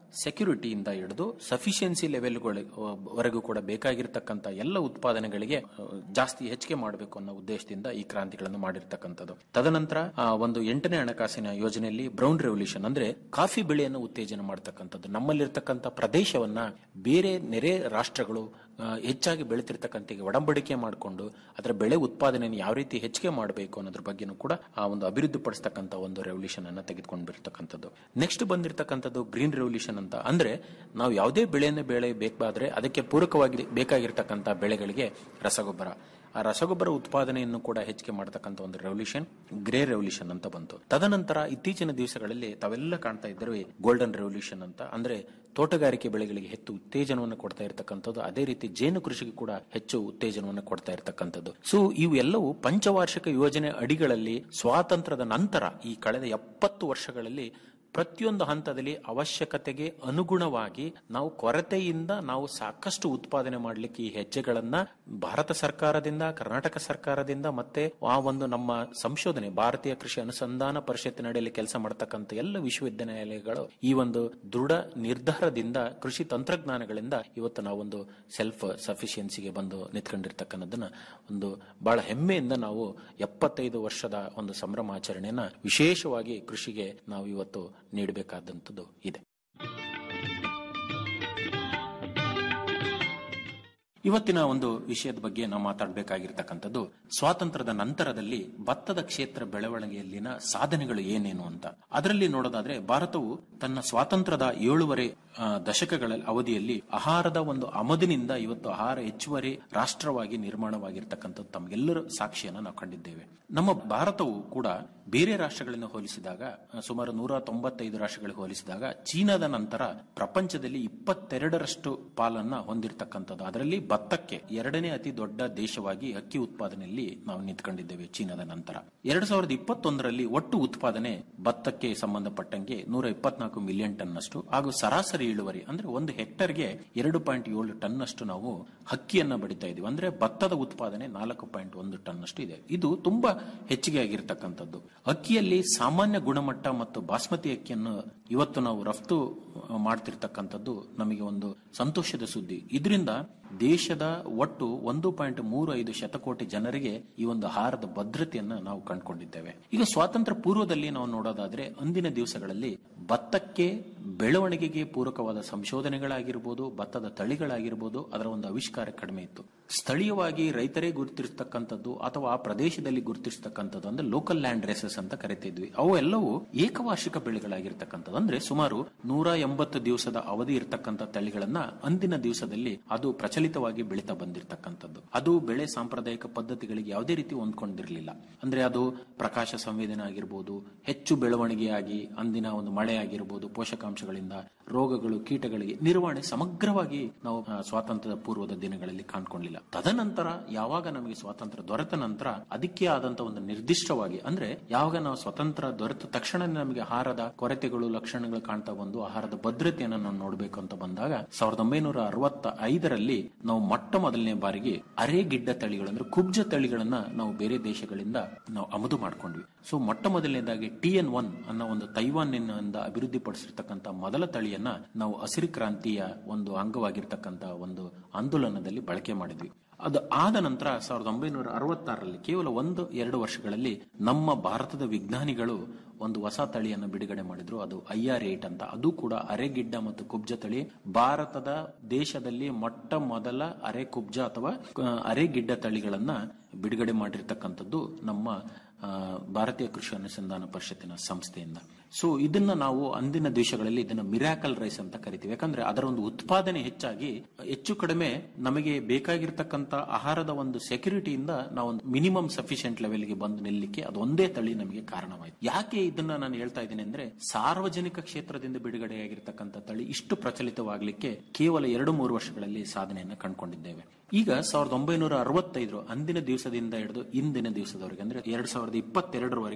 ಸೆಕ್ಯೂರಿಟಿಯಿಂದ ಹಿಡಿದು ಸಫಿಷಿಯನ್ಸಿ ಲೆವೆಲ್ ವರೆಗೂ ಕೂಡ ಬೇಕಾಗಿರ್ತಕ್ಕಂಥ ಎಲ್ಲ ಉತ್ಪಾದನೆಗಳಿಗೆ ಆ, ಜಾಸ್ತಿ ಹೆಚ್ಚಿಗೆ ಮಾಡಬೇಕು ಅನ್ನೋ ಉದ್ದೇಶದಿಂದ ಈ ಕ್ರಾಂತಿಗಳನ್ನು ಮಾಡಿರ್ತಕ್ಕಂಥದ್ದು ತದನಂತರ ಆ, ಒಂದು ಎಂಟನೇ ಹಣಕಾಸಿನ ಯೋಜನೆಯಲ್ಲಿ ಬ್ರೌನ್ ರೆವಲ್ಯೂಷನ್ ಅಂದ್ರೆ ಕಾಫಿ ಬೆಳೆಯನ್ನು ಉತ್ತೇಜನ ಮಾಡತಕ್ಕಂಥದ್ದು ನಮ್ಮಲ್ಲಿರ್ತಕ್ಕಂಥ ಪ್ರದೇಶವನ್ನ ಬೇರೆ ನೆರೆ ರಾಷ್ಟ್ರಗಳು ಆ, ಹೆಚ್ಚಾಗಿ ಬೆಳೀತಿರ್ತಕ್ಕಂಥ ಒಡಂಬಡಿಕೆ ಮಾಡಿಕೊಂಡು ಅದರ ಬೆಳೆ ಉತ್ಪಾದನೆಯನ್ನು ಯಾವ ರೀತಿ ಹೆಚ್ಚಿಗೆ ಮಾಡಬೇಕು ಅನ್ನೋದ್ರ ಬಗ್ಗೆನೂ ಕೂಡ ಆ ಒಂದು ಅಭಿವೃದ್ಧಿ ಪಡಿಸ್ತಕ್ಕಂಥ ಒಂದು ರೆವಲ್ಯೂಷನ್ ಅನ್ನ ತೆಗೆದುಕೊಂಡು ಬರ್ತಕ್ಕಂಥದ್ದು ನೆಕ್ಸ್ಟ್ ಬಂದಿರತಕ್ಕಂಥದ್ದು ಗ್ರೀನ್ ರೆವಲ್ಯೂಷನ್ ಅಂತ ಅಂದ್ರೆ ನಾವು ಯಾವುದೇ ಬೆಳೆಯನ್ನು ಬೆಳೆ ಬೇಕಾದ್ರೆ ಅದಕ್ಕೆ ಪೂರಕವಾಗಿ ಬೇಕಾಗಿರ್ತಕ್ಕಂಥ ಬೆಳೆಗಳಿಗೆ ರಸಗೊಬ್ಬರ ಆ ರಸಗೊಬ್ಬರ ಉತ್ಪಾದನೆಯನ್ನು ಕೂಡ ಹೆಚ್ಚಿಗೆ ಮಾಡತಕ್ಕಂಥ ಒಂದು ರೆವಲ್ಯೂಷನ್ ಗ್ರೇ ರೆವಲ್ಯೂಷನ್ ಅಂತ ಬಂತು ತದನಂತರ ಇತ್ತೀಚಿನ ದಿವಸಗಳಲ್ಲಿ ತಾವೆಲ್ಲ ಕಾಣ್ತಾ ಇದ್ದೇವೆ ಗೋಲ್ಡನ್ ರೆವಲ್ಯೂಷನ್ ಅಂತ ಅಂದ್ರೆ ತೋಟಗಾರಿಕೆ ಬೆಳೆಗಳಿಗೆ ಹೆಚ್ಚು ಉತ್ತೇಜನವನ್ನು ಕೊಡ್ತಾ ಇರತಕ್ಕಂಥದ್ದು ಅದೇ ರೀತಿ ಜೇನು ಕೃಷಿಗೆ ಕೂಡ ಹೆಚ್ಚು ಉತ್ತೇಜನವನ್ನು ಕೊಡ್ತಾ ಇರತಕ್ಕಂಥದ್ದು ಸೊ ಇವು ಎಲ್ಲವೂ ಪಂಚವಾರ್ಷಿಕ ಯೋಜನೆ ಅಡಿಗಳಲ್ಲಿ ಸ್ವಾತಂತ್ರ್ಯದ ನಂತರ ಈ ಕಳೆದ ಎಪ್ಪತ್ತು ವರ್ಷಗಳಲ್ಲಿ ಪ್ರತಿಯೊಂದು ಹಂತದಲ್ಲಿ ಅವಶ್ಯಕತೆಗೆ ಅನುಗುಣವಾಗಿ ನಾವು ಕೊರತೆಯಿಂದ ನಾವು ಸಾಕಷ್ಟು ಉತ್ಪಾದನೆ ಮಾಡಲಿಕ್ಕೆ ಈ ಹೆಜ್ಜೆಗಳನ್ನ ಭಾರತ ಸರ್ಕಾರದಿಂದ ಕರ್ನಾಟಕ ಸರ್ಕಾರದಿಂದ ಮತ್ತೆ ಆ ಒಂದು ನಮ್ಮ ಸಂಶೋಧನೆ ಭಾರತೀಯ ಕೃಷಿ ಅನುಸಂಧಾನ ಪರಿಷತ್ತಿನಡಿಯಲ್ಲಿ ಕೆಲಸ ಮಾಡತಕ್ಕಂಥ ಎಲ್ಲ ವಿಶ್ವವಿದ್ಯಾನಿಲಯಗಳು ಈ ಒಂದು ದೃಢ ನಿರ್ಧಾರದಿಂದ ಕೃಷಿ ತಂತ್ರಜ್ಞಾನಗಳಿಂದ ಇವತ್ತು ನಾವೊಂದು ಸೆಲ್ಫ್ ಸಫಿಷಿಯನ್ಸಿಗೆ ಬಂದು ನಿಂತ್ಕೊಂಡಿರ್ತಕ್ಕಂಥದ್ದನ್ನ ಒಂದು ಬಹಳ ಹೆಮ್ಮೆಯಿಂದ ನಾವು ಎಪ್ಪತ್ತೈದು ವರ್ಷದ ಒಂದು ಸಂಭ್ರಮಾಚರಣೆಯನ್ನ ವಿಶೇಷವಾಗಿ ಕೃಷಿಗೆ ನಾವು ಇವತ್ತು ನೀಡಬೇಕಾದಂಥದ್ದು ಇದೆ ಇವತ್ತಿನ ಒಂದು ವಿಷಯದ ಬಗ್ಗೆ ನಾವು ಮಾತಾಡಬೇಕಾಗಿರ್ತಕ್ಕಂಥದ್ದು ಸ್ವಾತಂತ್ರ್ಯದ ನಂತರದಲ್ಲಿ ಭತ್ತದ ಕ್ಷೇತ್ರ ಬೆಳವಣಿಗೆಯಲ್ಲಿನ ಸಾಧನೆಗಳು ಏನೇನು ಅಂತ ಅದರಲ್ಲಿ ನೋಡೋದಾದ್ರೆ ಭಾರತವು ತನ್ನ ಸ್ವಾತಂತ್ರ್ಯದ ಏಳುವರೆ ಆ, ದಶಕಗಳ ಅವಧಿಯಲ್ಲಿ ಆಹಾರದ ಒಂದು ಆಮದಿನಿಂದ ಇವತ್ತು ಆಹಾರ ಹೆಚ್ಚುವರಿ ರಾಷ್ಟ್ರವಾಗಿ ನಿರ್ಮಾಣವಾಗಿರ್ತಕ್ಕಂಥದ್ದು ತಮಗೆಲ್ಲರ ಸಾಕ್ಷಿಯನ್ನ ನಾವು ಕಂಡಿದ್ದೇವೆ ನಮ್ಮ ಭಾರತವು ಕೂಡ ಬೇರೆ ರಾಷ್ಟ್ರಗಳಿಂದ ಹೋಲಿಸಿದಾಗ ಆ, ಸುಮಾರು ನೂರ ತೊಂಬತ್ತೈದು ರಾಷ್ಟ್ರಗಳಿಗೆ ಹೋಲಿಸಿದಾಗ ಚೀನಾದ ನಂತರ ಪ್ರಪಂಚದಲ್ಲಿ ಇಪ್ಪತ್ತೆರಡರಷ್ಟು ಪಾಲನ್ನ ಹೊಂದಿರತಕ್ಕಂಥದ್ದು ಅದರಲ್ಲಿ ಭತ್ತಕ್ಕೆ ಎರಡನೇ ಅತಿ ದೊಡ್ಡ ದೇಶವಾಗಿ ಅಕ್ಕಿ ಉತ್ಪಾದನೆಯಲ್ಲಿ ನಾವು ನಿಂತ್ಕೊಂಡಿದ್ದೇವೆ ಚೀನಾದ ನಂತರ ಎರಡ್ ಸಾವಿರದ ಇಪ್ಪತ್ತೊಂದರಲ್ಲಿ ಒಟ್ಟು ಉತ್ಪಾದನೆ ಭತ್ತಕ್ಕೆ ಸಂಬಂಧಪಟ್ಟಂಗೆ ನೂರ ಇಪ್ಪತ್ನಾಲ್ಕು ಮಿಲಿಯನ್ ಟನ್ ಅಷ್ಟು ಹಾಗೂ ಸರಾಸರಿ ಇಳುವರಿ ಅಂದ್ರೆ ಒಂದು ಹೆಕ್ಟರ್ಗೆ ಎರಡು ಪಾಯಿಂಟ್ ಏಳು ಟನ್ ಅಷ್ಟು ನಾವು ಹಕ್ಕಿಯನ್ನ ಬಡಿತಾ ಇದೀವಿ ಅಂದ್ರೆ ಭತ್ತದ ಉತ್ಪಾದನೆ ನಾಲ್ಕು ಪಾಯಿಂಟ್ ಒಂದು ಟನ್ ಅಷ್ಟು ಇದೆ ಇದು ತುಂಬಾ ಹೆಚ್ಚಿಗೆ ಆಗಿರ್ತಕ್ಕಂಥದ್ದು ಅಕ್ಕಿಯಲ್ಲಿ ಸಾಮಾನ್ಯ ಗುಣಮಟ್ಟ ಮತ್ತು ಬಾಸ್ಮತಿ ಅಕ್ಕಿಯನ್ನು ಇವತ್ತು ನಾವು ರಫ್ತು ಆ, ಮಾಡ್ತಿರ್ತಕ್ಕಂಥದ್ದು ನಮಗೆ ಒಂದು ಸಂತೋಷದ ಸುದ್ದಿ ಇದರಿಂದ ದೇಶದ ಒಟ್ಟು ಒಂದು ಪಾಯಿಂಟ್ ಮೂರು ಐದು ಶತಕೋಟಿ ಜನರಿಗೆ ಈ ಒಂದು ಆಹಾರದ ಭದ್ರತೆಯನ್ನ ನಾವು ಕಂಡುಕೊಂಡಿದ್ದೇವೆ ಈಗ ಸ್ವಾತಂತ್ರ್ಯ ಪೂರ್ವದಲ್ಲಿ ನಾವು ನೋಡೋದಾದ್ರೆ ಅಂದಿನ ದಿವಸಗಳಲ್ಲಿ ಭತ್ತಕ್ಕೆ ಬೆಳವಣಿಗೆಗೆ ಪೂರಕವಾದ ಸಂಶೋಧನೆಗಳಾಗಿರ್ಬೋದು ಭತ್ತದ ತಳಿಗಳಾಗಿರ್ಬೋದು ಅದರ ಒಂದು ಆವಿಷ್ಕಾರ ಕಡಿಮೆ ಇತ್ತು ಸ್ಥಳೀಯವಾಗಿ ರೈತರೇ ಗುರುತಿರ್ತಕ್ಕಂಥದ್ದು ಅಥವಾ ಆ ಪ್ರದೇಶದಲ್ಲಿ ಗುರುತಿರ್ತಕ್ಕಂಥದ್ದು ಅಂದ್ರೆ ಲೋಕಲ್ ಲ್ಯಾಂಡ್ ರೇಸಸ್ ಅಂತ ಕರಿತಿದ್ವಿ ಅವು ಎಲ್ಲವೂ ಏಕವಾರ್ಷಿಕ ಬೆಳೆಗಳಾಗಿರ್ತಕ್ಕಂಥದ್ದು ಅಂದ್ರೆ ಸುಮಾರು ನೂರ ಎಂಬತ್ತು ದಿವಸದ ಅವಧಿ ಇರತಕ್ಕಂಥ ತಳಿಗಳನ್ನ ಅಂದಿನ ದಿವಸದಲ್ಲಿ ಅದು ಪ್ರಚಲಿತವಾಗಿ ಬೆಳೀತಾ ಬಂದಿರತಕ್ಕಂಥದ್ದು ಅದು ಬೆಳೆ ಸಾಂಪ್ರದಾಯಿಕ ಪದ್ಧತಿಗಳಿಗೆ ಯಾವುದೇ ರೀತಿ ಹೊಂದ್ಕೊಂಡಿರ್ಲಿಲ್ಲ ಅಂದ್ರೆ ಅದು ಪ್ರಕಾಶ ಸಂವೇದನೆ ಆಗಿರ್ಬೋದು ಹೆಚ್ಚು ಬೆಳವಣಿಗೆಯಾಗಿ ಅಂದಿನ ಒಂದು ಮಳೆ ಆಗಿರ್ಬೋದು ಪೋಷಕಾಂಶಗಳಿಂದ ರೋಗಗಳು ಕೀಟಗಳಿಗೆ ನಿರ್ವಹಣೆ ಸಮಗ್ರವಾಗಿ ನಾವು ಆ, ಸ್ವಾತಂತ್ರ್ಯದ ಪೂರ್ವದ ದಿನಗಳಲ್ಲಿ ಕಾಣ್ಕೊಂಡಿಲ್ಲ ತದನಂತರ ಯಾವಾಗ ನಮಗೆ ಸ್ವಾತಂತ್ರ್ಯ ದೊರೆತ ನಂತರ ಅದಕ್ಕೆ ಆದಂತ ಒಂದು ನಿರ್ದಿಷ್ಟವಾಗಿ ಅಂದ್ರೆ ಯಾವಾಗ ನಾವು ಸ್ವತಂತ್ರ ದೊರೆತ ತಕ್ಷಣ ನಮಗೆ ಆಹಾರದ ಕೊರತೆಗಳು ಲಕ್ಷಣಗಳು ಕಾಣ್ತಾ ಬಂದು ಆಹಾರದ ಭದ್ರತೆಯನ್ನು ನಾವು ನೋಡಬೇಕು ಅಂತ ಬಂದಾಗ ಸಾವಿರದ ಒಂಬೈನೂರ ಅರವತ್ತ ಐದರಲ್ಲಿ ನಾವು ಮೊಟ್ಟ ಮೊದಲನೇ ಬಾರಿಗೆ ಅರೆಗಿಡ್ಡ ತಳಿಗಳು ಅಂದ್ರೆ ಕುಬ್ಜ ತಳಿಗಳನ್ನ ನಾವು ಬೇರೆ ದೇಶಗಳಿಂದ ನಾವು ಆಮದು ಮಾಡ್ಕೊಂಡ್ವಿ ಸೊ ಮೊಟ್ಟ ಮೊದಲನೇದಾಗಿ ಟಿ ಎನ್ ಒನ್ ಅನ್ನೋ ಒಂದು ತೈವಾನ್ನಿಂದ ಅಭಿವೃದ್ಧಿ ಪಡಿಸಿರ್ತಕ್ಕಂಥ ಮೊದಲ ತಳಿಯನ್ನ ನಾವು ಹಸಿರು ಕ್ರಾಂತಿಯ ಒಂದು ಅಂಗವಾಗಿರ್ತಕ್ಕಂಥ ಒಂದು ಆಂದೋಲನದಲ್ಲಿ ಬಳಕೆ ಮಾಡಿದ್ವಿ ಅದು ಆದ ನಂತರ ಸಾವಿರದ ಒಂಬೈನೂರ ಅರವತ್ತಾರರಲ್ಲಿ ಕೇವಲ ಒಂದು ಎರಡು ವರ್ಷಗಳಲ್ಲಿ ನಮ್ಮ ಭಾರತದ ವಿಜ್ಞಾನಿಗಳು ಒಂದು ಹೊಸ ತಳಿಯನ್ನು ಬಿಡುಗಡೆ ಮಾಡಿದ್ರು ಅದು ಐ ಆರ್ ಏಟ್ ಅಂತ ಅದು ಕೂಡ ಅರೆಗಿಡ್ಡ ಮತ್ತು ಕುಬ್ಜ ತಳಿ ಭಾರತದ ದೇಶದಲ್ಲಿ ಮೊಟ್ಟ ಮೊದಲ ಅರೆ ಕುಬ್ಜ ಅಥವಾ ಆ, ಅರೆಗಿಡ್ಡ ತಳಿಗಳನ್ನ ಬಿಡುಗಡೆ ಮಾಡಿರ್ತಕ್ಕಂಥದ್ದು ನಮ್ಮ ಆ, ಭಾರತೀಯ ಕೃಷಿ ಅನುಸಂಧಾನ ಪರಿಷತ್ತಿನ ಸಂಸ್ಥೆಯಿಂದ ಸೊ ಇದನ್ನ ನಾವು ಅಂದಿನ ದೇಶಗಳಲ್ಲಿ ಇದನ್ನ ಮಿರಾಕಲ್ ರೈಸ್ ಅಂತ ಕರಿತೀವಿ ಯಾಕಂದ್ರೆ ಅದರ ಒಂದು ಉತ್ಪಾದನೆ ಹೆಚ್ಚಾಗಿ ಹೆಚ್ಚು ಕಡಿಮೆ ನಮಗೆ ಬೇಕಾಗಿರ್ತಕ್ಕಂಥ ಆಹಾರದ ಒಂದು ಸೆಕ್ಯೂರಿಟಿಯಿಂದ ನಾವು ಒಂದು ಮಿನಿಮಮ್ ಸಫಿಶಿಯಂಟ್ ಲೆವೆಲ್ಗೆ ಬಂದು ನಿಲ್ಲಲಿಕ್ಕೆ ಅದು ಒಂದೇ ತಳಿ ನಮಗೆ ಕಾರಣವಾಯಿತು ಯಾಕೆ ಇದನ್ನ ನಾನು ಹೇಳ್ತಾ ಇದ್ದೀನಿ ಅಂದ್ರೆ ಸಾರ್ವಜನಿಕ ಕ್ಷೇತ್ರದಿಂದ ಬಿಡುಗಡೆಯಾಗಿರ್ತಕ್ಕಂಥ ತಳಿ ಇಷ್ಟು ಪ್ರಚಲಿತವಾಗಲಿಕ್ಕೆ ಕೇವಲ ಎರಡು ಮೂರು ವರ್ಷಗಳಲ್ಲಿ ಸಾಧನೆಯನ್ನು ಕಂಡುಕೊಂಡಿದ್ದೇವೆ ಈಗ ಸಾವಿರದ ಒಂಬೈನೂರ ಅರವತ್ತೈದು ಅಂದಿನ ದಿವಸದಿಂದ ಹಿಡಿದು ಇಂದಿನ ದಿವಸದವರೆಗೆ ಅಂದ್ರೆ ಎರಡ್ ಸಾವಿರದ ಇಪ್ಪತ್ತೆರಡರವರೆಗೆ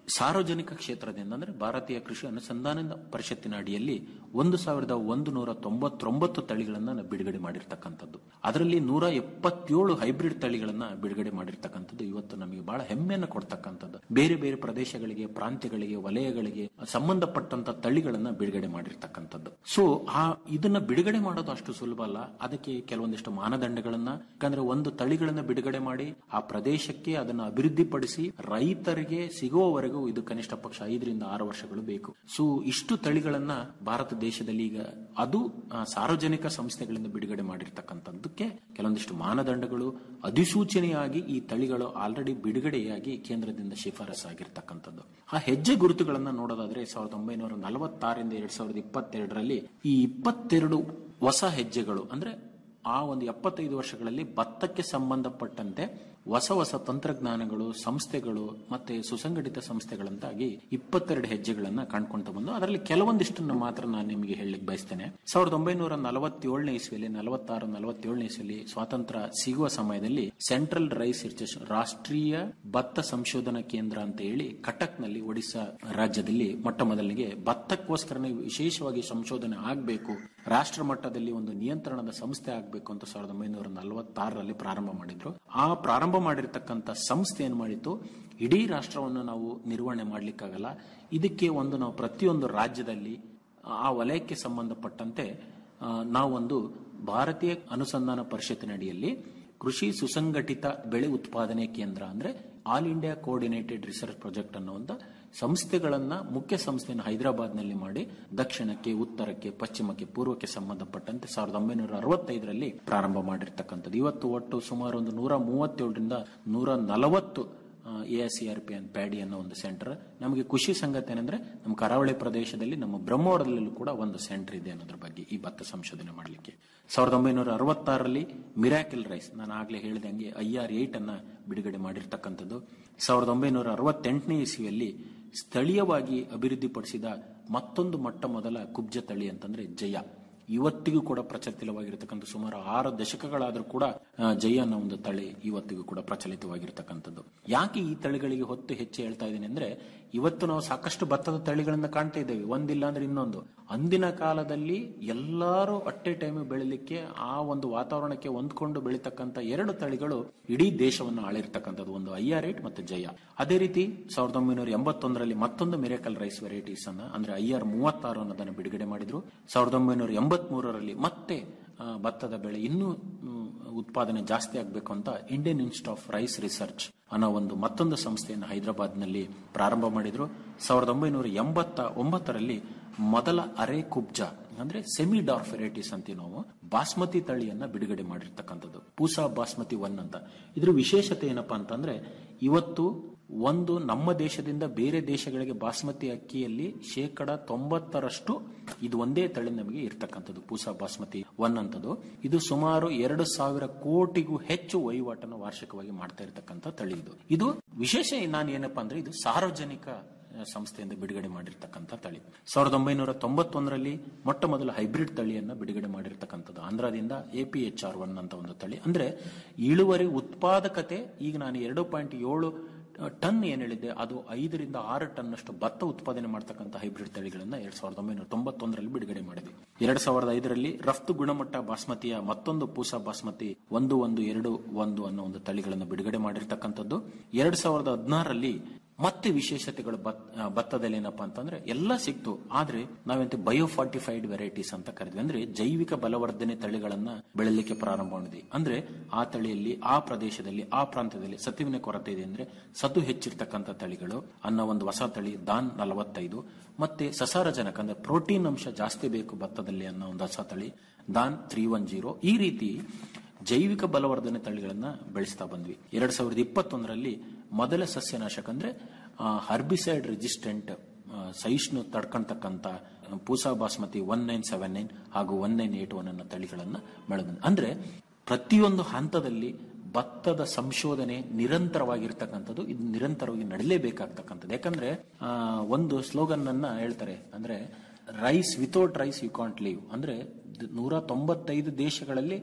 ಸಾರ್ವಜನಿಕ ಕ್ಷೇತ್ರದಿಂದ ಅಂದ್ರೆ ಭಾರತೀಯ ಕೃಷಿ ಅನುಸಂಧಾನ ಪರಿಷತ್ತಿನ ಅಡಿಯಲ್ಲಿ ಒಂದು ಸಾವಿರದ ಒಂದು ನೂರ ತೊಂಬತ್ತೊಂಬತ್ತು ತಳಿಗಳನ್ನ ನಾವು ಬಿಡುಗಡೆ ಮಾಡಿರ್ತಕ್ಕಂಥದ್ದು ಅದರಲ್ಲಿ ನೂರ ಎಪ್ಪತ್ತೇಳು ಹೈಬ್ರಿಡ್ ತಳಿಗಳನ್ನ ಬಿಡುಗಡೆ ಮಾಡಿರ್ತಕ್ಕಂಥದ್ದು ಇವತ್ತು ನಮಗೆ ಬಹಳ ಹೆಮ್ಮೆಯನ್ನು ಕೊಡ್ತಕ್ಕಂಥದ್ದು ಬೇರೆ ಬೇರೆ ಪ್ರದೇಶಗಳಿಗೆ ಪ್ರಾಂತ್ಯಗಳಿಗೆ ವಲಯಗಳಿಗೆ ಸಂಬಂಧಪಟ್ಟಂತ ತಳಿಗಳನ್ನ ಬಿಡುಗಡೆ ಮಾಡಿರ್ತಕ್ಕಂಥದ್ದು ಸೊ ಆ ಇದನ್ನ ಬಿಡುಗಡೆ ಮಾಡೋದು ಅಷ್ಟು ಸುಲಭ ಅಲ್ಲ ಅದಕ್ಕೆ ಕೆಲವೊಂದಿಷ್ಟು ಮಾನದಂಡಗಳನ್ನ ಯಾಕಂದ್ರೆ ಒಂದು ತಳಿಗಳನ್ನ ಬಿಡುಗಡೆ ಮಾಡಿ ಆ ಪ್ರದೇಶಕ್ಕೆ ಅದನ್ನ ಅಭಿವೃದ್ಧಿಪಡಿಸಿ ರೈತರಿಗೆ ಸಿಗುವವರೆಗೂ ಇದು ಕನಿಷ್ಠ ಪಕ್ಷ ಐದರಿಂದ ಆರು ವರ್ಷಗಳು ಬೇಕು ಸೊ ಇಷ್ಟು ತಳಿಗಳನ್ನ ಭಾರತ ದೇಶದಲ್ಲಿ ಈಗ ಅದು ಆ, ಸಾರ್ವಜನಿಕ ಸಂಸ್ಥೆಗಳಿಂದ ಬಿಡುಗಡೆ ಮಾಡಿರ್ತಕ್ಕಂಥದ್ದಕ್ಕೆ ಕೆಲವೊಂದಿಷ್ಟು ಮಾನದಂಡಗಳು ಅಧಿಸೂಚನೆಯಾಗಿ ಈ ತಳಿಗಳು ಆಲ್ರೆಡಿ ಬಿಡುಗಡೆಯಾಗಿ ಕೇಂದ್ರದಿಂದ ಶಿಫಾರಸಾಗಿರ್ತಕ್ಕಂಥದ್ದು ಆ ಹೆಜ್ಜೆ ಗುರುತುಗಳನ್ನ ನೋಡೋದಾದ್ರೆ ಸಾವಿರದ ಒಂಬೈನೂರ ನಲವತ್ತಾರರಿಂದ ಎರಡ್ ಸಾವಿರದ ಇಪ್ಪತ್ತೆರಡರಲ್ಲಿ ಈ ಇಪ್ಪತ್ತೆರಡು ಹೊಸ ಹೆಜ್ಜೆಗಳು ಅಂದ್ರೆ ಆ ಒಂದು ಎಪ್ಪತ್ತೈದು ವರ್ಷಗಳಲ್ಲಿ ಭತ್ತಕ್ಕೆ ಸಂಬಂಧಪಟ್ಟಂತೆ ಹೊಸ ಹೊಸ ತಂತ್ರಜ್ಞಾನಗಳು ಸಂಸ್ಥೆಗಳು ಮತ್ತೆ ಸುಸಂಘಟಿತ ಸಂಸ್ಥೆಗಳಂತಾಗಿ ಇಪ್ಪತ್ತೆರಡು ಹೆಜ್ಜೆಗಳನ್ನ ಕಂಡ್ಕೊಂತ ಬಂದು ಅದರಲ್ಲಿ ಕೆಲವೊಂದಿಷ್ಟನ್ನು ಮಾತ್ರ ನಾನು ನಿಮಗೆ ಹೇಳಲಿಕ್ಕೆ ಬಯಸ್ತೇನೆ ಸಾವಿರದ ಒಂಬೈನೂರ ನಲವತ್ತೇಳನೇ ಇಸ್ವಿಯಲ್ಲಿ ನಲವತ್ತಾರು ನಲವತ್ತೇಳನೇ ಇಸ್ವಿಯಲ್ಲಿ ಸ್ವಾತಂತ್ರ್ಯ ಸಿಗುವ ಸಮಯದಲ್ಲಿ ಸೆಂಟ್ರಲ್ ರೈಸ್ ರಿಸರ್ಚ್ ರಾಷ್ಟ್ರೀಯ ಭತ್ತ ಸಂಶೋಧನಾ ಕೇಂದ್ರ ಅಂತ ಹೇಳಿ ಕಟಕ್ನಲ್ಲಿ ಒಡಿಶಾ ರಾಜ್ಯದಲ್ಲಿ ಮೊಟ್ಟ ಮೊದಲಿಗೆ ಭತ್ತಕ್ಕೋಸ್ಕರನೇ ವಿಶೇಷವಾಗಿ ಸಂಶೋಧನೆ ಆಗಬೇಕು ರಾಷ್ಟ್ರ ಮಟ್ಟದಲ್ಲಿ ಒಂದು ನಿಯಂತ್ರಣದ ಸಂಸ್ಥೆ ಆಗಬೇಕು ಅಂತ ಸಾವಿರದ ಒಂಬೈನೂರ ನಲವತ್ತಾರರಲ್ಲಿ ಪ್ರಾರಂಭ ಮಾಡಿದ್ರು ಆ ಪ್ರಾರಂಭ ಮಾಡಿರ್ತಕ್ಕಂಥ ಸಂಸ್ಥೆ ಏನ್ ಮಾಡಿತ್ತು ಇಡೀ ರಾಷ್ಟ್ರವನ್ನು ನಾವು ನಿರ್ವಹಣೆ ಮಾಡ್ಲಿಕ್ಕಾಗಲ್ಲ ಇದಕ್ಕೆ ಒಂದು ನಾವು ಪ್ರತಿಯೊಂದು ರಾಜ್ಯದಲ್ಲಿ ಆ ವಲಯಕ್ಕೆ ಸಂಬಂಧಪಟ್ಟಂತೆ ಆ, ನಾವೊಂದು ಭಾರತೀಯ ಅನುಸಂಧಾನ ಪರಿಷತ್ತಿನ ಅಡಿಯಲ್ಲಿ ಕೃಷಿ ಸುಸಂಘಟಿತ ಬೆಳೆ ಉತ್ಪಾದನೆ ಕೇಂದ್ರ ಅಂದ್ರೆ all India coordinated research project ಅನ್ನೋ ಒಂದು ಸಂಸ್ಥೆಗಳನ್ನ ಮುಖ್ಯ ಸಂಸ್ಥೆಯನ್ನು ಹೈದರಾಬಾದ್ನಲ್ಲಿ ಮಾಡಿ ದಕ್ಷಿಣಕ್ಕೆ ಉತ್ತರಕ್ಕೆ ಪಶ್ಚಿಮಕ್ಕೆ ಪೂರ್ವಕ್ಕೆ ಸಂಬಂಧಪಟ್ಟಂತೆ ಸಾವಿರದ ಒಂಬೈನೂರ ಅರವತ್ತೈದರಲ್ಲಿ ಪ್ರಾರಂಭ ಮಾಡಿರ್ತಕ್ಕಂಥದ್ದು ಇವತ್ತು ಒಟ್ಟು ಸುಮಾರು ಒಂದು ನೂರ ಮೂವತ್ತೇಳರಿಂದ ನೂರ ನಲವತ್ತು A S C R P and paddy ಅನ್ನೋ ಒಂದು ಸೆಂಟರ್ ನಮಗೆ ಖುಷಿ ಸಂಗತಿ ಏನಂದ್ರೆ ನಮ್ಮ ಕರಾವಳಿ ಪ್ರದೇಶದಲ್ಲಿ ನಮ್ಮ ಬ್ರಹ್ಮವರದಲ್ಲೂ ಕೂಡ ಒಂದು ಸೆಂಟರ್ ಇದೆ ಅನ್ನೋದ್ರ ಬಗ್ಗೆ ಈ ಭತ್ತ ಸಂಶೋಧನೆ ಮಾಡಲಿಕ್ಕೆ ಸಾವಿರದ ಒಂಬೈನೂರ ಅರವತ್ತಾರರಲ್ಲಿ ಮಿರಾಕಿಲ್ ರೈಸ್ ನಾನು ಆಗ್ಲೇ ಹೇಳಿದಂಗೆ ಐ ಆರ್ ಏಟ್ ಅನ್ನ ಬಿಡುಗಡೆ ಮಾಡಿರ್ತಕ್ಕಂಥದ್ದು ಸಾವಿರದ ಒಂಬೈನೂರ ಅರವತ್ತೆಂಟನೇ ಇಸ್ವಿಯಲ್ಲಿ ಸ್ಥಳೀಯವಾಗಿ ಅಭಿವೃದ್ಧಿಪಡಿಸಿದ ಮತ್ತೊಂದು ಮೊಟ್ಟ ಮೊದಲ ಕುಬ್ಜ ತಳಿ ಅಂತಂದ್ರೆ ಜಯ ಇವತ್ತಿಗೂ ಕೂಡ ಪ್ರಚಲಿತವಾಗಿರ್ತಕ್ಕಂಥ ಸುಮಾರು ಆರು ದಶಕಗಳಾದರೂ ಕೂಡ ಆ, ಜಯ ಅನ್ನೋ ಒಂದು ತಳಿ ಇವತ್ತಿಗೂ ಕೂಡ ಪ್ರಚಲಿತವಾಗಿರ್ತಕ್ಕಂಥದ್ದು ಯಾಕೆ ಈ ತಳಿಗಳಿಗೆ ಹೊತ್ತು ಹೆಚ್ಚು ಹೇಳ್ತಾ ಇದ್ದೀನಿ ಅಂದ್ರೆ ಇವತ್ತು ನಾವು ಸಾಕಷ್ಟು ಭತ್ತದ ತಳಿಗಳನ್ನ ಕಾಣ್ತಾ ಇದ್ದೇವೆ ಒಂದಿಲ್ಲ ಅಂದ್ರೆ ಇನ್ನೊಂದು ಅಂದಿನ ಕಾಲದಲ್ಲಿ ಎಲ್ಲರೂ ಅಟ್ಟೆ ಟೈಮ್ ಬೆಳಿಲಿಕ್ಕೆ ಆ ಒಂದು ವಾತಾವರಣಕ್ಕೆ ಹೊಂದ್ಕೊಂಡು ಬೆಳಿತಕ್ಕಂಥ ಎರಡು ತಳಿಗಳು ಇಡೀ ದೇಶವನ್ನು ಆಳಿರ್ತಕ್ಕಂಥದ್ದು ಒಂದು ಐ ಆರ್ ಏಟ್ ಮತ್ತು ಜಯ ಅದೇ ರೀತಿ ಸಾವಿರದ ಒಂಬೈನೂರ ಎಂಬತ್ತೊಂದರಲ್ಲಿ ಮತ್ತೊಂದು ಮಿರಾಕಲ್ ರೈಸ್ ವೆರೈಟೀಸ್ ಅನ್ನ ಅಂದ್ರೆ ಐ ಆರ್ ಮೂವತ್ತಾರು ಅನ್ನೋದನ್ನು ಬಿಡುಗಡೆ ಮಾಡಿದ್ರು ಸಾವಿರದ ಒಂಬೈನೂರ ಎಂಬತ್ ಮೂರರಲ್ಲಿ ಮತ್ತೆ ಆ, ಭತ್ತದ ಬೆಳೆ ಇನ್ನೂ ಮ್, ಉತ್ಪಾದನೆ ಜಾಸ್ತಿ ಆಗಬೇಕು ಅಂತ Indian Institute of Rice Research ಅನ್ನೋ ಒಂದು ಮತ್ತೊಂದು ಸಂಸ್ಥೆಯನ್ನು ಹೈದರಾಬಾದ್ನಲ್ಲಿ ಪ್ರಾರಂಭ ಮಾಡಿದ್ರು ಸಾವಿರದ ಒಂಬೈನೂರ ಎಂಬತ್ತ ಒಂಬತ್ತರಲ್ಲಿ ಮೊದಲ ಅರೆ ಕುಬ್ಜಾ ಅಂದ್ರೆ ಸೆಮಿ ಡಾರ್ಫ್ ವೆರೈಟೀಸ್ ಅಂತೀವಿ ನಾವು ಬಾಸ್ಮತಿ ತಳಿಯನ್ನ ಬಿಡುಗಡೆ ಮಾಡಿರ್ತಕ್ಕಂಥದ್ದು ಪೂಸಾ ಬಾಸ್ಮತಿ ಒನ್ ಅಂತ ಇದ್ರ ವಿಶೇಷತೆ ಏನಪ್ಪಾ ಅಂತಂದ್ರೆ ಇವತ್ತು ಒಂದು ನಮ್ಮ ದೇಶದಿಂದ ಬೇರೆ ದೇಶಗಳಿಗೆ ಬಾಸ್ಮತಿ ಅಕ್ಕಿಯಲ್ಲಿ ಶೇಕಡ ತೊಂಬತ್ತರಷ್ಟು ಇದು ಒಂದೇ ತಳಿ ನಮಗೆ ಇರ್ತಕ್ಕಂಥದ್ದು ಪೂಸಾ ಬಾಸ್ಮತಿ ಒನ್ ಅಂತದ್ದು ಇದು ಸುಮಾರು ಎರಡು ಸಾವಿರ ಕೋಟಿಗೂ ಹೆಚ್ಚು ವಹಿವಾಟನ್ನು ವಾರ್ಷಿಕವಾಗಿ ಮಾಡ್ತಾ ಇರತಕ್ಕಂಥ ತಳಿ ಇದು ಇದು ವಿಶೇಷ ನಾನು ಏನಪ್ಪಾ ಅಂದ್ರೆ ಇದು ಸಾರ್ವಜನಿಕ ಆ, ಸಂಸ್ಥೆಯಿಂದ ಬಿಡುಗಡೆ ಮಾಡಿರ್ತಕ್ಕಂಥ ತಳಿ ಸಾವಿರದ ಒಂಬೈನೂರ ತೊಂಬತ್ತೊಂದರಲ್ಲಿ ಮೊಟ್ಟ ಮೊದಲ ಹೈಬ್ರಿಡ್ ತಳಿಯನ್ನ ಬಿಡುಗಡೆ ಮಾಡಿರ್ತಕ್ಕಂಥದ್ದು ಆಂಧ್ರದಿಂದ A P H R one ಅಂತ ಒಂದು ತಳಿ ಅಂದ್ರೆ ಇಳುವರಿ ಉತ್ಪಾದಕತೆ ಈಗ ನಾನು ಎರಡು ಪಾಯಿಂಟ್ ಏಳು ಟನ್ ಏನ್ ಹೇಳಿದ್ದೆ ಅದು ಐದರಿಂದ ಆರು ಟನ್ ಅಷ್ಟು ಭತ್ತ ಉತ್ಪಾದನೆ ಮಾಡತಕ್ಕಂಥ ಹೈಬ್ರಿಡ್ ತಳಿಗಳನ್ನ ಎರಡ್ ಸಾವಿರದ ಒಂಬೈನೂರ ತೊಂಬತ್ತೊಂದರಲ್ಲಿ ಬಿಡುಗಡೆ ಮಾಡಿದ್ವಿ ಎರಡ್ ಸಾವಿರದ ಐದರಲ್ಲಿ ರಫ್ತು ಗುಣಮಟ್ಟ ಬಾಸ್ಮತಿಯ ಮತ್ತೊಂದು ಪೂಸಾ ಬಾಸ್ಮತಿ ಒಂದು ಒಂದು ಎರಡು ಒಂದು ಅನ್ನೋ ಒಂದು ತಳಿಗಳನ್ನು ಬಿಡುಗಡೆ ಮಾಡಿರ್ತಕ್ಕಂಥದ್ದು ಎರಡ್ ಸಾವಿರದ ಹದಿನಾರರಲ್ಲಿ ಮತ್ತೆ ವಿಶೇಷತೆಗಳು ಭತ್- ಆ, ಭತ್ತದಲ್ಲಿ ಏನಪ್ಪಾ ಅಂತಂದ್ರೆ ಎಲ್ಲ ಸಿಕ್ತು ಆದ್ರೆ ನಾವೆಂತ ಬಯೋ ಫಾರ್ಟಿಫೈಡ್ ವೆರೈಟೀಸ್ ಅಂತ ಕರೆದ್ವಿ ಅಂದ್ರೆ ಜೈವಿಕ ಬಲವರ್ಧನೆ ತಳಿಗಳನ್ನ ಬೆಳೆಯಲಿಕ್ಕೆ ಪ್ರಾರಂಭ ಮಾಡಿದ್ವಿ ಅಂದ್ರೆ ಆ ತಳಿಯಲ್ಲಿ ಆ ಪ್ರದೇಶದಲ್ಲಿ ಆ ಪ್ರಾಂತ್ಯದಲ್ಲಿ ಸತುವಿನ ಕೊರತೆ ಇದೆ ಅಂದ್ರೆ ಸತು ಹೆಚ್ಚಿರ್ತಕ್ಕಂಥ ತಳಿಗಳು ಅನ್ನೋ ಒಂದು ಹೊಸ ತಳಿ ದಾನ್ ನಲವತ್ತೈದು ಮತ್ತೆ ಸಸಾರಜನಕ ಅಂದ್ರೆ ಪ್ರೋಟೀನ್ ಅಂಶ ಜಾಸ್ತಿ ಬೇಕು ಭತ್ತದಲ್ಲಿ ಅನ್ನೋ ಒಂದು ಹೊಸ ತಳಿ ದಾನ್ ತ್ರೀ ಒನ್ ಜೀರೋ ಈ ರೀತಿ ಜೈವಿಕ ಬಲವರ್ಧನೆ ತಳಿಗಳನ್ನ ಬೆಳೆಸ್ತಾ ಬಂದ್ವಿ ಎರಡ್ ಸಾವಿರದ ಇಪ್ಪತ್ತೊಂದರಲ್ಲಿ ಮೊದಲ ಸಸ್ಯನಾಶಕ ಅಂದ್ರೆ ಹರ್ಬಿಸೈಡ್ ರೆಸಿಸ್ಟೆಂಟ್ ಸಹಿಷ್ಣು ತಡ್ಕೊಂತಕ್ಕಂತ Pusa Basmati one nine seven nine ಹಾಗೂ ಒನ್ ನೈನ್ ಏಟ್ ಒನ್ ಅನ್ನೋ ತಳಿಗಳನ್ನ ಬೆಳೆದ ಅಂದ್ರೆ ಪ್ರತಿಯೊಂದು ಹಂತದಲ್ಲಿ ಭತ್ತದ ಸಂಶೋಧನೆ ನಿರಂತರವಾಗಿರ್ತಕ್ಕಂಥದ್ದು ಇದು ನಿರಂತರವಾಗಿ ನಡಲೇಬೇಕಾಗ್ತಕ್ಕಂಥದ್ದು ಯಾಕಂದ್ರೆ ಆ, ಒಂದು ಸ್ಲೋಗನ್ ಅನ್ನ ಹೇಳ್ತಾರೆ ಅಂದ್ರೆ rice without rice you can't live ಅಂದ್ರೆ ದ್- ನೂರ ತೊಂಬತ್ತೈದು ದೇಶಗಳಲ್ಲಿ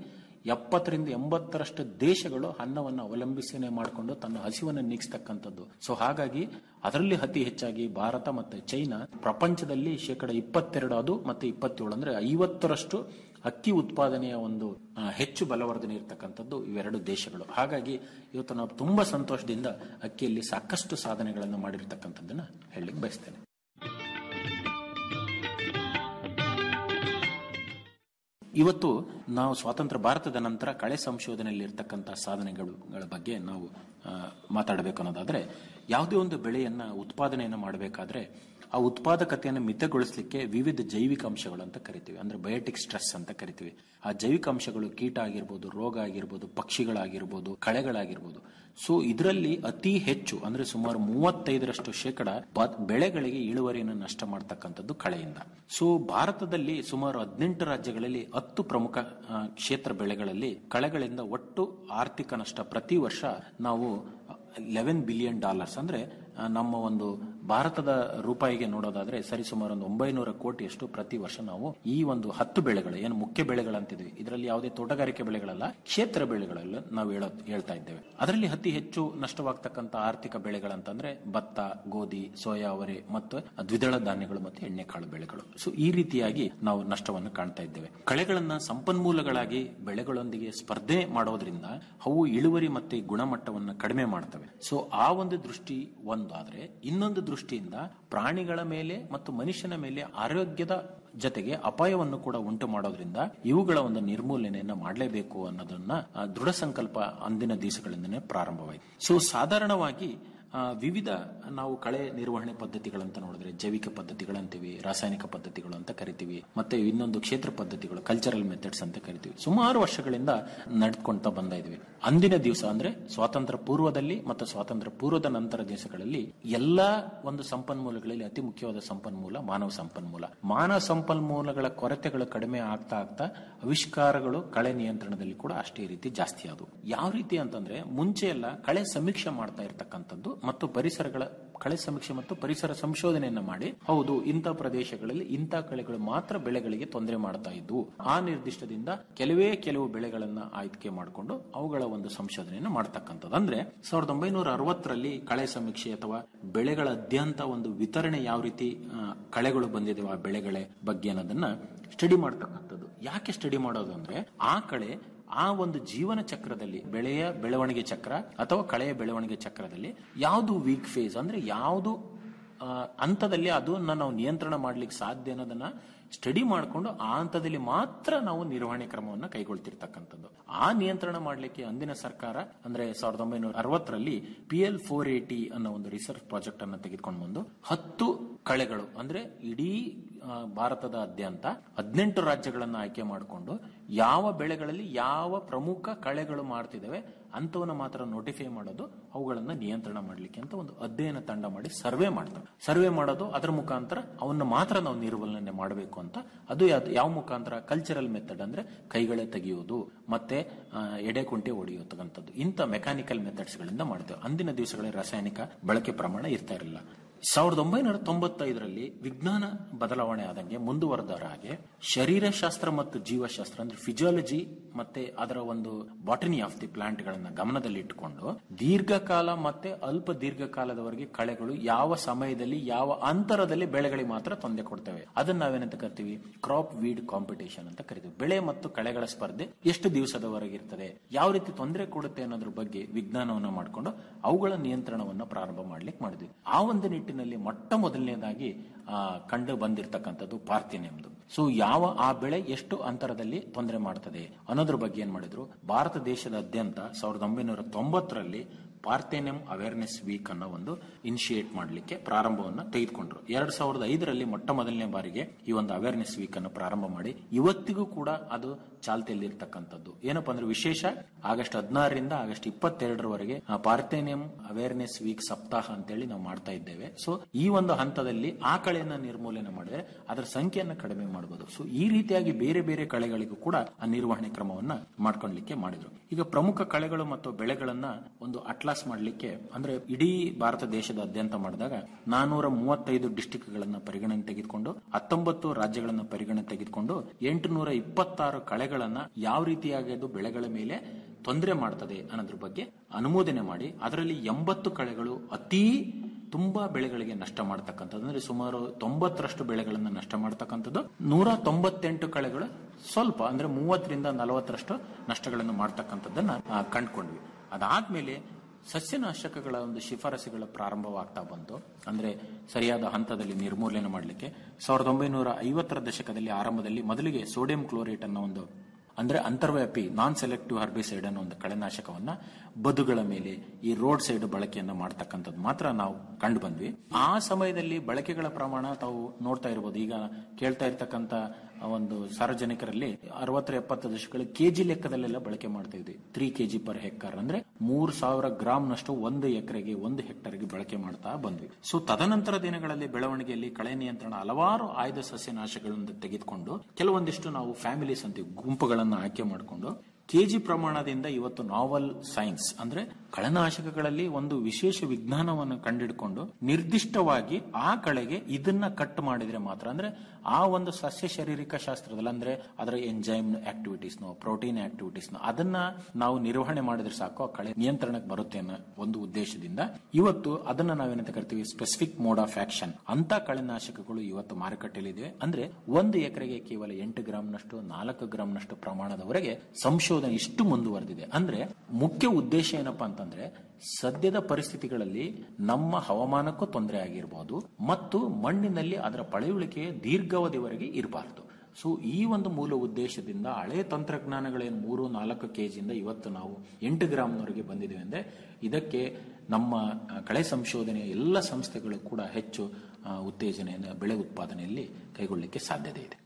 ಎಪ್ಪತ್ತರಿಂದ ಎಂಬತ್ತರಷ್ಟು ದೇಶಗಳು ಅನ್ನವನ್ನು ಅವಲಂಬಿಸನೆ ಮಾಡಿಕೊಂಡು ತನ್ನ ಹಸಿವನ್ನು ನೀಗಿಸ್ತಕ್ಕಂಥದ್ದು ಸೊ ಹಾಗಾಗಿ ಅದರಲ್ಲಿ ಅತಿ ಹೆಚ್ಚಾಗಿ ಭಾರತ ಮತ್ತು ಚೈನಾ ಪ್ರಪಂಚದಲ್ಲಿ ಶೇಕಡ ಇಪ್ಪತ್ತೆರಡು ಅದು ಮತ್ತೆ ಇಪ್ಪತ್ತೇಳು ಅಂದ್ರೆ ಐವತ್ತರಷ್ಟು ಅಕ್ಕಿ ಉತ್ಪಾದನೆಯ ಒಂದು ಆ, ಹೆಚ್ಚು ಬಲವರ್ಧನೆ ಇರತಕ್ಕಂಥದ್ದು ಇವೆರಡು ದೇಶಗಳು ಹಾಗಾಗಿ ಇವತ್ತು ನಾವು ತುಂಬಾ ಸಂತೋಷದಿಂದ ಅಕ್ಕಿಯಲ್ಲಿ ಸಾಕಷ್ಟು ಸಾಧನೆಗಳನ್ನು ಮಾಡಿರ್ತಕ್ಕಂಥದ್ದನ್ನ ಹೇಳಲಿಕ್ಕೆ ಬಯಸ್ತೇನೆ ಇವತ್ತು ನಾವು ಸ್ವಾತಂತ್ರ್ಯ ಭಾರತದ ನಂತರ ಕಳೆ ಸಂಶೋಧನೆಯಲ್ಲಿ ಇರ್ತಕ್ಕಂಥ ಸಾಧನೆಗಳ ಬಗ್ಗೆ ನಾವು ಆ, ಮಾತಾಡಬೇಕು ಅನ್ನೋದಾದ್ರೆ ಯಾವುದೇ ಒಂದು ಬೆಳೆಯನ್ನ ಉತ್ಪಾದನೆಯನ್ನು ಮಾಡಬೇಕಾದ್ರೆ ಆ ಉತ್ಪಾದಕತೆಯನ್ನು ಮಿತಗೊಳಿಸಲಿಕ್ಕೆ ವಿವಿಧ ಜೈವಿಕ ಅಂಶಗಳು ಅಂತ ಕರಿತೀವಿ ಅಂದ್ರೆ ಬಯೋಟಿಕ್ ಸ್ಟ್ರೆಸ್ ಅಂತ ಕರಿತೀವಿ ಆ ಜೈವಿಕ ಅಂಶಗಳು ಕೀಟ ಆಗಿರ್ಬೋದು ರೋಗ ಆಗಿರ್ಬೋದು ಪಕ್ಷಿಗಳಾಗಿರ್ಬೋದು ಕಳೆಗಳಾಗಿರ್ಬೋದು ಸೊ ಇದರಲ್ಲಿ ಅತಿ ಹೆಚ್ಚು ಅಂದ್ರೆ ಸುಮಾರು ಮೂವತ್ತೈದರಷ್ಟು ಶೇಕಡ ಬ- ಬೆಳೆಗಳಿಗೆ ಇಳುವರಿಯನ್ನು ನಷ್ಟ ಮಾಡ್ತಕ್ಕಂಥದ್ದು ಕಳೆಯಿಂದ ಸೊ ಭಾರತದಲ್ಲಿ ಸುಮಾರು ಹದಿನೆಂಟು ರಾಜ್ಯಗಳಲ್ಲಿ ಹತ್ತು ಪ್ರಮುಖ ಆ, ಕ್ಷೇತ್ರ ಬೆಳೆಗಳಲ್ಲಿ ಕಳೆಗಳಿಂದ ಒಟ್ಟು ಆರ್ಥಿಕ ನಷ್ಟ ಪ್ರತಿ ವರ್ಷ ನಾವು ಲೆವೆನ್ ಬಿಲಿಯನ್ ಡಾಲರ್ಸ್ ಅಂದ್ರೆ ಆ, ನಮ್ಮ ಒಂದು ಭಾರತದ ರೂಪಾಯಿಗೆ ನೋಡೋದಾದ್ರೆ ಸರಿಸುಮಾರು ಒಂದು ಒಂಬೈನೂರ ಕೋಟಿಯಷ್ಟು ಪ್ರತಿ ವರ್ಷ ನಾವು ಈ ಒಂದು ಹತ್ತು ಬೆಳೆಗಳು ಏನು ಮುಖ್ಯ ಬೆಳೆಗಳಂತಿದ್ವಿ ಇದರಲ್ಲಿ ಯಾವುದೇ ತೋಟಗಾರಿಕೆ ಬೆಳೆಗಳಲ್ಲ ಕ್ಷೇತ್ರ ಬೆಳೆಗಳೆಲ್ಲ ನಾವು ಹೇಳೋ ಹೇಳ್ತಾ ಇದ್ದೇವೆ ಅದರಲ್ಲಿ ಅತಿ ಹೆಚ್ಚು ನಷ್ಟವಾಗ್ತಕ್ಕಂಥ ಆರ್ಥಿಕ ಬೆಳೆಗಳಂತಂದ್ರೆ ಭತ್ತ ಗೋಧಿ ಸೋಯಾ ಅವರೆ ಮತ್ತು ದ್ವಿದಳ ಧಾನ್ಯಗಳು ಮತ್ತು ಎಣ್ಣೆಕಾಳು ಬೆಳೆಗಳು ಸೊ ಈ ರೀತಿಯಾಗಿ ನಾವು ನಷ್ಟವನ್ನು ಕಾಣ್ತಾ ಇದ್ದೇವೆ ಕಳೆಗಳನ್ನ ಸಂಪನ್ಮೂಲಗಳಾಗಿ ಬೆಳೆಗಳೊಂದಿಗೆ ಸ್ಪರ್ಧೆ ಮಾಡೋದ್ರಿಂದ ಅವು ಇಳುವರಿ ಮತ್ತೆ ಗುಣಮಟ್ಟವನ್ನು ಕಡಿಮೆ ಮಾಡ್ತವೆ ಸೊ ಆ ಒಂದು ದೃಷ್ಟಿ ಒಂದು ಆದ್ರೆ ಇನ್ನೊಂದು ದೃಷ್ಟಿಯಿಂದ ಪ್ರಾಣಿಗಳ ಮೇಲೆ ಮತ್ತು ಮನುಷ್ಯನ ಮೇಲೆ ಆರೋಗ್ಯದ ಜೊತೆಗೆ ಅಪಾಯವನ್ನು ಕೂಡ ಉಂಟು ಮಾಡೋದ್ರಿಂದ ಇವುಗಳ ಒಂದು ನಿರ್ಮೂಲನೆಯನ್ನ ಮಾಡಲೇಬೇಕು ಅನ್ನೋದನ್ನ ಆ, ದೃಢ ಸಂಕಲ್ಪ ಅಂದಿನ ದಿವಸಗಳಿಂದನೇ ಪ್ರಾರಂಭವಾಯಿತು ಸೊ ಸಾಧಾರಣವಾಗಿ ಆ, ವಿವಿಧ ನಾವು ಕಳೆ ನಿರ್ವಹಣೆ ಪದ್ಧತಿಗಳಂತ ನೋಡಿದ್ರೆ ಜೈವಿಕ ಪದ್ಧತಿಗಳಂತೀವಿ ರಾಸಾಯನಿಕ ಪದ್ಧತಿಗಳು ಅಂತ ಕರಿತೀವಿ ಮತ್ತೆ ಇನ್ನೊಂದು ಕ್ಷೇತ್ರ ಪದ್ಧತಿಗಳು ಕಲ್ಚರಲ್ ಮೆಥಡ್ಸ್ ಅಂತ ಕರಿತೀವಿ ಸುಮಾರು ವರ್ಷಗಳಿಂದ ನಡ್ಕೊಂತ ಬಂದ ಇದ್ವಿ ಅಂದಿನ ದಿವಸ ಅಂದ್ರೆ ಸ್ವಾತಂತ್ರ್ಯ ಪೂರ್ವದಲ್ಲಿ ಮತ್ತು ಸ್ವಾತಂತ್ರ್ಯ ಪೂರ್ವದ ನಂತರ ದಿವಸಗಳಲ್ಲಿ ಎಲ್ಲಾ ಒಂದು ಸಂಪನ್ಮೂಲಗಳಲ್ಲಿ ಅತಿ ಮುಖ್ಯವಾದ ಸಂಪನ್ಮೂಲ ಮಾನವ ಸಂಪನ್ಮೂಲ ಮಾನವ ಸಂಪನ್ಮೂಲಗಳ ಕೊರತೆಗಳು ಕಡಿಮೆ ಆಗ್ತಾ ಆಗ್ತಾ ಆವಿಷ್ಕಾರಗಳು ಕಳೆ ನಿಯಂತ್ರಣದಲ್ಲಿ ಕೂಡ ಅಷ್ಟೇ ರೀತಿ ಜಾಸ್ತಿ ಆದವು ಯಾವ ರೀತಿ ಅಂತಂದ್ರೆ ಮುಂಚೆ ಎಲ್ಲ ಕಳೆ ಸಮೀಕ್ಷೆ ಮಾಡ್ತಾ ಇರ್ತಕ್ಕಂಥದ್ದು ಮತ್ತು ಪರಿಸರಗಳ ಕಳೆ ಸಮೀಕ್ಷೆ ಮತ್ತು ಪರಿಸರ ಸಂಶೋಧನೆಯನ್ನ ಮಾಡಿ ಹೌದು ಇಂಥ ಪ್ರದೇಶಗಳಲ್ಲಿ ಇಂಥ ಕಳೆಗಳು ಮಾತ್ರ ಬೆಳೆಗಳಿಗೆ ತೊಂದರೆ ಮಾಡ್ತಾ ಇದ್ವು ಆ ನಿರ್ದಿಷ್ಟದಿಂದ ಕೆಲವೇ ಕೆಲವು ಬೆಳೆಗಳನ್ನ ಆಯ್ಕೆ ಮಾಡಿಕೊಂಡು ಅವುಗಳ ಒಂದು ಸಂಶೋಧನೆಯನ್ನು ಮಾಡ್ತಕ್ಕಂಥದ್ದು ಅಂದ್ರೆ ಸಾವಿರದ ಒಂಬೈನೂರ ಅರವತ್ತರಲ್ಲಿ ಕಳೆ ಸಮೀಕ್ಷೆ ಅಥವಾ ಬೆಳೆಗಳ ಅದ್ಯಂತ ಒಂದು ವಿತರಣೆ ಯಾವ ರೀತಿ ಆ, ಕಳೆಗಳು ಬಂದಿದೆ ಆ ಬೆಳೆಗಳ ಬಗ್ಗೆ ಅನ್ನೋದನ್ನ ಸ್ಟಡಿ ಮಾಡ್ತಕ್ಕಂಥದ್ದು ಯಾಕೆ ಸ್ಟಡಿ ಮಾಡೋದು ಅಂದ್ರೆ ಆ ಕಳೆ ಆ ಒಂದು ಜೀವನ ಚಕ್ರದಲ್ಲಿ ಬೆಳೆಯ ಬೆಳವಣಿಗೆ ಚಕ್ರ ಅಥವಾ ಕಳೆಯ ಬೆಳವಣಿಗೆ ಚಕ್ರದಲ್ಲಿ ಯಾವುದು ವೀಕ್ ಫೇಸ್ ಅಂದ್ರೆ ಯಾವುದು ಆ, ಹಂತದಲ್ಲಿ ಅದನ್ನ ನಾವು ನಿಯಂತ್ರಣ ಮಾಡ್ಲಿಕ್ಕೆ ಸಾಧ್ಯ ಅನ್ನೋದನ್ನ ಸ್ಟಡಿ ಮಾಡಿಕೊಂಡು ಆ ಹಂತದಲ್ಲಿ ಮಾತ್ರ ನಾವು ನಿರ್ವಹಣೆ ಕ್ರಮವನ್ನು ಕೈಗೊಳ್ತಿರ್ತಕ್ಕಂಥದ್ದು ಆ ನಿಯಂತ್ರಣ ಮಾಡಲಿಕ್ಕೆ ಅಂದಿನ ಸರ್ಕಾರ ಅಂದ್ರೆ ಸಾವಿರದ ಒಂಬೈನೂರ ಅರವತ್ತರಲ್ಲಿ ಪಿ ಎಲ್ ಫೋರ್ ಏಟಿ ಅನ್ನೋ ಒಂದು ರಿಸರ್ಚ್ ಪ್ರಾಜೆಕ್ಟ್ ಅನ್ನು ತೆಗೆದುಕೊಂಡು ಬಂದು ಹತ್ತು ಕಳೆಗಳು ಅಂದ್ರೆ ಇಡೀ ಆ, ಭಾರತದಾದ್ಯಂತ ಹದಿನೆಂಟು ರಾಜ್ಯಗಳನ್ನು ಆಯ್ಕೆ ಮಾಡಿಕೊಂಡು ಯಾವ ಬೆಳೆಗಳಲ್ಲಿ ಯಾವ ಪ್ರಮುಖ ಕಳೆಗಳು ಮಾಡ್ತಿದ್ದಾವೆ ಅಂತವನ್ನ ಮಾತ್ರ ನೋಟಿಫೈ ಮಾಡೋದು ಅವುಗಳನ್ನ ನಿಯಂತ್ರಣ ಮಾಡಲಿಕ್ಕೆ ಅಂತ ಒಂದು ಅಧ್ಯಯನ ತಂಡ ಮಾಡಿ ಸರ್ವೆ ಮಾಡ್ತಾರೆ ಸರ್ವೆ ಮಾಡೋದು ಅದರ ಮುಖಾಂತರ ಅವನ್ನ ಮಾತ್ರ ನಾವು ನಿರ್ವಹಣೆ ಮಾಡಬೇಕು ಅಂತ ಅದು ಯಾವ್ದು- ಯಾವ ಮುಖಾಂತರ ಕಲ್ಚರಲ್ ಮೆಥಡ್ ಅಂದ್ರೆ ಕೈಗಳೇ ತೆಗೆಯುವುದು ಮತ್ತೆ ಆ, ಎಡೆ ಕುಂಟೆ ಹೊಡೆಯುವಂಥದ್ದು ಇಂಥ ಮೆಕ್ಯಾನಿಕಲ್ ಮೆಥಡ್ಸ್ ಗಳಿಂದ ಮಾಡ್ತೇವೆ ಅಂದಿನ ದಿವಸಗಳಲ್ಲಿ ರಾಸಾಯನಿಕ ಬಳಕೆ ಪ್ರಮಾಣ ಇರ್ತಾ ಇರಲಿಲ್ಲ ಸಾವಿರದ ಒಂಬೈನೂರ ತೊಂಬತ್ತೈದರಲ್ಲಿ ವಿಜ್ಞಾನ ಬದಲಾವಣೆ ಆದಂಗೆ ಮುಂದುವರೆದ ಹಾಗೆ ಶರೀರಶಾಸ್ತ್ರ ಮತ್ತು ಜೀವಶಾಸ್ತ್ರ ಅಂದ್ರೆ ಫಿಜಿಯಾಲಜಿ ಮತ್ತೆ ಅದರ ಒಂದು ಬಾಟನಿ ಆಫ್ ದಿ ಪ್ಲಾಂಟ್ ಗಳನ್ನ ಗಮನದಲ್ಲಿಟ್ಟುಕೊಂಡು ದೀರ್ಘಕಾಲ ಮತ್ತೆ ಅಲ್ಪ ದೀರ್ಘಕಾಲದವರೆಗೆ ಕಳೆಗಳು ಯಾವ ಸಮಯದಲ್ಲಿ ಯಾವ ಅಂತರದಲ್ಲಿ ಬೆಳೆಗಳಿಗೆ ಮಾತ್ರ ತೊಂದರೆ ಕೊಡ್ತವೆ ಅದನ್ನ ನಾವೇನಂತ ಕರಿತೀವಿ ಕ್ರಾಪ್ ವೀಡ್ ಕಾಂಪಿಟೇಷನ್ ಅಂತ ಕರಿತೀವಿ ಬೆಳೆ ಮತ್ತು ಕಳೆಗಳ ಸ್ಪರ್ಧೆ ಎಷ್ಟು ದಿವಸದವರೆಗೆ ಇರ್ತದೆ ಯಾವ ರೀತಿ ತೊಂದರೆ ಕೊಡುತ್ತೆ ಅನ್ನೋದ್ರ ಬಗ್ಗೆ ವಿಜ್ಞಾನವನ್ನ ಮಾಡಿಕೊಂಡು ಅವುಗಳ ನಿಯಂತ್ರಣವನ್ನ ಪ್ರಾರಂಭ ಮಾಡ್ಲಿಕ್ಕೆ ಮಾಡಿದ್ವಿ ಆ ಒಂದು ನಿಟ್ಟಿನಲ್ಲಿ ಮೊಟ್ಟ ಮೊದಲನೇದಾಗಿ ಆ, ಕಂಡು ಬಂದಿರತಕ್ಕಂಥದ್ದು ಪಾರ್ಥಿನಿಯಮ್ದು ಸೊ ಯಾವ ಆ ಬೆಳೆ ಎಷ್ಟು ಅಂತರದಲ್ಲಿ ತೊಂದರೆ ಮಾಡ್ತದೆ ಅನ್ನೋದ್ರ ಬಗ್ಗೆ ಏನ್ ಮಾಡಿದ್ರು ಭಾರತ ದೇಶದಾದ್ಯಂತ ಸಾವಿರದ ಒಂಬೈನೂರ ತೊಂಬತ್ತರಲ್ಲಿ ಪಾರ್ಥೇನಿಯಂ ಅವೇರ್ನೆಸ್ ವೀಕ್ ಅನ್ನೋ ಒಂದು ಇನಿಶಿಯೇಟ್ ಮಾಡಲಿಕ್ಕೆ ಪ್ರಾರಂಭವನ್ನ ತೆಗೆದುಕೊಂಡ್ರು ಎರಡ್ ಸಾವಿರದ ಐದರಲ್ಲಿ ಮೊಟ್ಟ ಮೊದಲನೇ ಬಾರಿಗೆ ಈ ಒಂದು ಅವೇರ್ನೆಸ್ ವೀಕ್ ಅನ್ನು ಪ್ರಾರಂಭ ಮಾಡಿ ಇವತ್ತಿಗೂ ಕೂಡ ಅದು ಚಾಲ್ತಿಯಲ್ಲಿ ಇರ್ತಕ್ಕಂಥದ್ದು ಏನಪ್ಪಾ ಅಂದ್ರೆ ವಿಶೇಷ ಆಗಸ್ಟ್ ಹದಿನಾರರಿಂದ ಆಗಸ್ಟ್ ಇಪ್ಪತ್ತೆರಡರವರೆಗೆ ಆ ಪಾರ್ಥೇನಿಯಂ ಅವೇರ್ನೆಸ್ ವೀಕ್ ಸಪ್ತಾಹ ಅಂತೇಳಿ ನಾವು ಮಾಡ್ತಾ ಇದ್ದೇವೆ ಸೊ ಈ ಒಂದು ಹಂತದಲ್ಲಿ ಆ ಕಳೆಯನ್ನ ನಿರ್ಮೂಲನೆ ಮಾಡಿದ್ರೆ ಅದರ ಸಂಖ್ಯೆಯನ್ನ ಕಡಿಮೆ ಮಾಡಬಹುದು ಸೊ ಈ ರೀತಿಯಾಗಿ ಬೇರೆ ಬೇರೆ ಕಳೆಗಳಿಗೂ ಕೂಡ ಆ ನಿರ್ವಹಣೆ ಕ್ರಮವನ್ನ ಮಾಡ್ಕೊಳ್ಲಿಕ್ಕೆ ಮಾಡಿದ್ರು ಈಗ ಪ್ರಮುಖ ಕಳೆಗಳು ಮತ್ತು ಬೆಳೆಗಳನ್ನ ಒಂದು ಅಟ್ಲಾಸ್ ಕ್ಲಾಸ್ ಮಾಡಲಿಕ್ಕೆ ಅಂದ್ರೆ ಇಡೀ ಭಾರತ ದೇಶದಾದ್ಯಂತ ಮಾಡಿದಾಗ ನಾನೂರ ಮೂವತ್ತೈದು ಡಿಸ್ಟಿಕ್ಗಳನ್ನ ಪರಿಗಣನೆ ತೆಗೆದುಕೊಂಡು ಹತ್ತೊಂಬತ್ತು ರಾಜ್ಯಗಳನ್ನ ಪರಿಗಣನೆ ತೆಗೆದುಕೊಂಡು ಎಂಟುನೂರ ಇಪ್ಪತ್ತಾರು ಕಳೆಗಳನ್ನ ಯಾವ ರೀತಿಯಾಗಿ ಅದು ಬೆಳೆಗಳ ಮೇಲೆ ತೊಂದರೆ ಮಾಡ್ತದೆ ಅನ್ನೋದ್ರ ಬಗ್ಗೆ ಅನುಮೋದನೆ ಮಾಡಿ ಅದರಲ್ಲಿ ಎಂಬತ್ತು ಕಳೆಗಳು ಅತೀ ತುಂಬಾ ಬೆಳೆಗಳಿಗೆ ನಷ್ಟ ಮಾಡ್ತಕ್ಕಂಥದ್ದು ಅಂದ್ರೆ ಸುಮಾರು ತೊಂಬತ್ತರಷ್ಟು ಬೆಳೆಗಳನ್ನ ನಷ್ಟ ಮಾಡ್ತಕ್ಕಂಥದ್ದು ನೂರ ತೊಂಬತ್ತೆಂಟು ಕಳೆಗಳು ಸ್ವಲ್ಪ ಅಂದ್ರೆ ಮೂವತ್ತರಿಂದ ನಲವತ್ತರಷ್ಟು ನಷ್ಟಗಳನ್ನು ಮಾಡ್ತಕ್ಕಂಥದ್ದನ್ನ ಆ, ಕಂಡ್ಕೊಂಡ್ವಿ ಅದಾದ್ಮೇಲೆ ಸಸ್ಯನಾಶಕಗಳ ಒಂದು ಶಿಫಾರಸುಗಳ ಪ್ರಾರಂಭವಾಗ್ತಾ ಬಂತು ಅಂದ್ರೆ ಸರಿಯಾದ ಹಂತದಲ್ಲಿ ನಿರ್ಮೂಲನೆ ಮಾಡಲಿಕ್ಕೆ ಸಾವಿರದ ಒಂಬೈನೂರ ಐವತ್ತರ ದಶಕದಲ್ಲಿ ಆರಂಭದಲ್ಲಿ ಮೊದಲಿಗೆ ಸೋಡಿಯಂ ಕ್ಲೋರೇಟ್ ಅನ್ನೋ ಒಂದು ಅಂದ್ರೆ ಅಂತರ್ವ್ಯಾಪಿ ನಾನ್ ಸೆಲೆಕ್ಟಿವ್ ಹರ್ಬಿಸೈಡ್ ಅನ್ನೋ ಒಂದು ಕಳೆನಾಶಕವನ್ನ ಬದುಗಳ ಮೇಲೆ ಈ ರೋಡ್ ಸೈಡ್ ಬಳಕೆಯನ್ನ ಮಾಡ್ತಕ್ಕಂಥದ್ದು ಮಾತ್ರ ನಾವು ಕಂಡು ಬಂದ್ವಿ ಆ ಸಮಯದಲ್ಲಿ ಬಳಕೆಗಳ ಪ್ರಮಾಣ ತಾವು ನೋಡ್ತಾ ಇರ್ಬೋದು ಈಗ ಕೇಳ್ತಾ ಇರ್ತಕ್ಕಂಥ ಒಂದು ಸಾರ್ವಜನಿಕರಲ್ಲಿ ಅರವತ್ತರ ಎಪ್ಪತ್ತು ದಶಕಗಳು ಕೆಜಿ ಲೆಕ್ಕದಲ್ಲೆಲ್ಲ ಬಳಕೆ ಮಾಡ್ತಾ ಇದ್ವಿ ತ್ರೀ ಕೆಜಿ ಪರ್ ಹೆಕ್ಟರ್ ಅಂದ್ರೆ ಮೂರ್ ಸಾವಿರ ಗ್ರಾಮ್ ನಷ್ಟು ಒಂದು ಎಕರೆಗೆ ಒಂದು ಹೆಕ್ಟರ್ಗೆ ಬಳಕೆ ಮಾಡ್ತಾ ಬಂದ್ವಿ ಸೊ ತದನಂತರ ದಿನಗಳಲ್ಲಿ ಬೆಳವಣಿಗೆಯಲ್ಲಿ ಕಳೆ ನಿಯಂತ್ರಣ ಹಲವಾರು ಆಯ್ದ ಸಸ್ಯನಾಶಗಳನ್ನು ತೆಗೆದುಕೊಂಡು ಕೆಲವೊಂದಿಷ್ಟು ನಾವು ಫ್ಯಾಮಿಲೀಸ್ ಅಂತೀವಿ ಗುಂಪುಗಳನ್ನು ಆಯ್ಕೆ ಮಾಡಿಕೊಂಡು ಕೆಜಿ ಪ್ರಮಾಣದಿಂದ ಇವತ್ತು ನಾವಲ್ ಸೈನ್ಸ್ ಅಂದ್ರೆ ಕಳೆನಾಶಕಗಳಲ್ಲಿ ಒಂದು ವಿಶೇಷ ವಿಜ್ಞಾನವನ್ನು ಕಂಡಿಡ್ಕೊಂಡು ನಿರ್ದಿಷ್ಟವಾಗಿ ಆ ಕಳೆಗೆ ಇದನ್ನ ಕಟ್ ಮಾಡಿದ್ರೆ ಮಾತ್ರ ಅಂದ್ರೆ ಆ ಒಂದು ಸಸ್ಯ ಶಾರೀರಿಕ ಶಾಸ್ತ್ರದಲ್ಲಿ ಅಂದ್ರೆ ಅದರ ಎಂಜೈಮ್ ಆಕ್ಟಿವಿಟೀಸ್ನು ಪ್ರೋಟೀನ್ ಆಕ್ಟಿವಿಟೀಸ್ನು ಅದನ್ನ ನಾವು ನಿರ್ವಹಣೆ ಮಾಡಿದ್ರೆ ಸಾಕು ಆ ಕಳೆ ನಿಯಂತ್ರಣಕ್ಕೆ ಬರುತ್ತೆ ಅನ್ನೋ ಒಂದು ಉದ್ದೇಶದಿಂದ ಇವತ್ತು ಅದನ್ನ ನಾವೇನಂತ ಕರಿತೀವಿ ಸ್ಪೆಸಿಫಿಕ್ ಮೋಡ್ ಆಫ್ ಆಕ್ಷನ್ ಅಂತ ಕಳೆನಾಶಕಗಳು ಇವತ್ತು ಮಾರುಕಟ್ಟೆಯಲ್ಲಿದೆ ಅಂದ್ರೆ ಒಂದು ಎಕರೆಗೆ ಕೇವಲ ಎಂಟು ಗ್ರಾಮ್ನಷ್ಟು ನಾಲ್ಕು ಗ್ರಾಮ್ನಷ್ಟು ಪ್ರಮಾಣದವರೆಗೆ ಸಂಶೋಧನೆ ಇಷ್ಟು ಮುಂದುವರೆದಿದೆ ಅಂದ್ರೆ ಮುಖ್ಯ ಉದ್ದೇಶ ಏನಪ್ಪಾ ಅಂತಂದ್ರೆ ಸದ್ಯದ ಪರಿಸ್ಥಿತಿಗಳಲ್ಲಿ ನಮ್ಮ ಹವಾಮಾನಕ್ಕೂ ತೊಂದರೆ ಆಗಿರಬಹುದು ಮತ್ತು ಮಣ್ಣಿನಲ್ಲಿ ಅದರ ಪಳೆಯುಳಿಕೆ ದೀರ್ಘಾವಧಿವರೆಗೆ ಇರಬಾರದು ಸೊ ಈ ಒಂದು ಮೂಲ ಉದ್ದೇಶದಿಂದ ಹಳೆ ತಂತ್ರಜ್ಞಾನಗಳೇನು ಮೂರು ನಾಲ್ಕು ಕೆಜಿಯಿಂದ ಇವತ್ತು ನಾವು ಎಂಟು ಗ್ರಾಮ್ನವರೆಗೆ ಬಂದಿದ್ದೇವೆ ಅಂದ್ರೆ ಇದಕ್ಕೆ ನಮ್ಮ ಆ, ಕಳೆ ಸಂಶೋಧನೆಯ ಎಲ್ಲ ಸಂಸ್ಥೆಗಳು ಕೂಡ ಹೆಚ್ಚು ಆ, ಉತ್ತೇಜನೆಯನ್ನು ಬೆಳೆ ಉತ್ಪಾದನೆಯಲ್ಲಿ ಕೈಗೊಳ್ಳಲಿಕ್ಕೆ ಸಾಧ್ಯತೆ ಇದೆ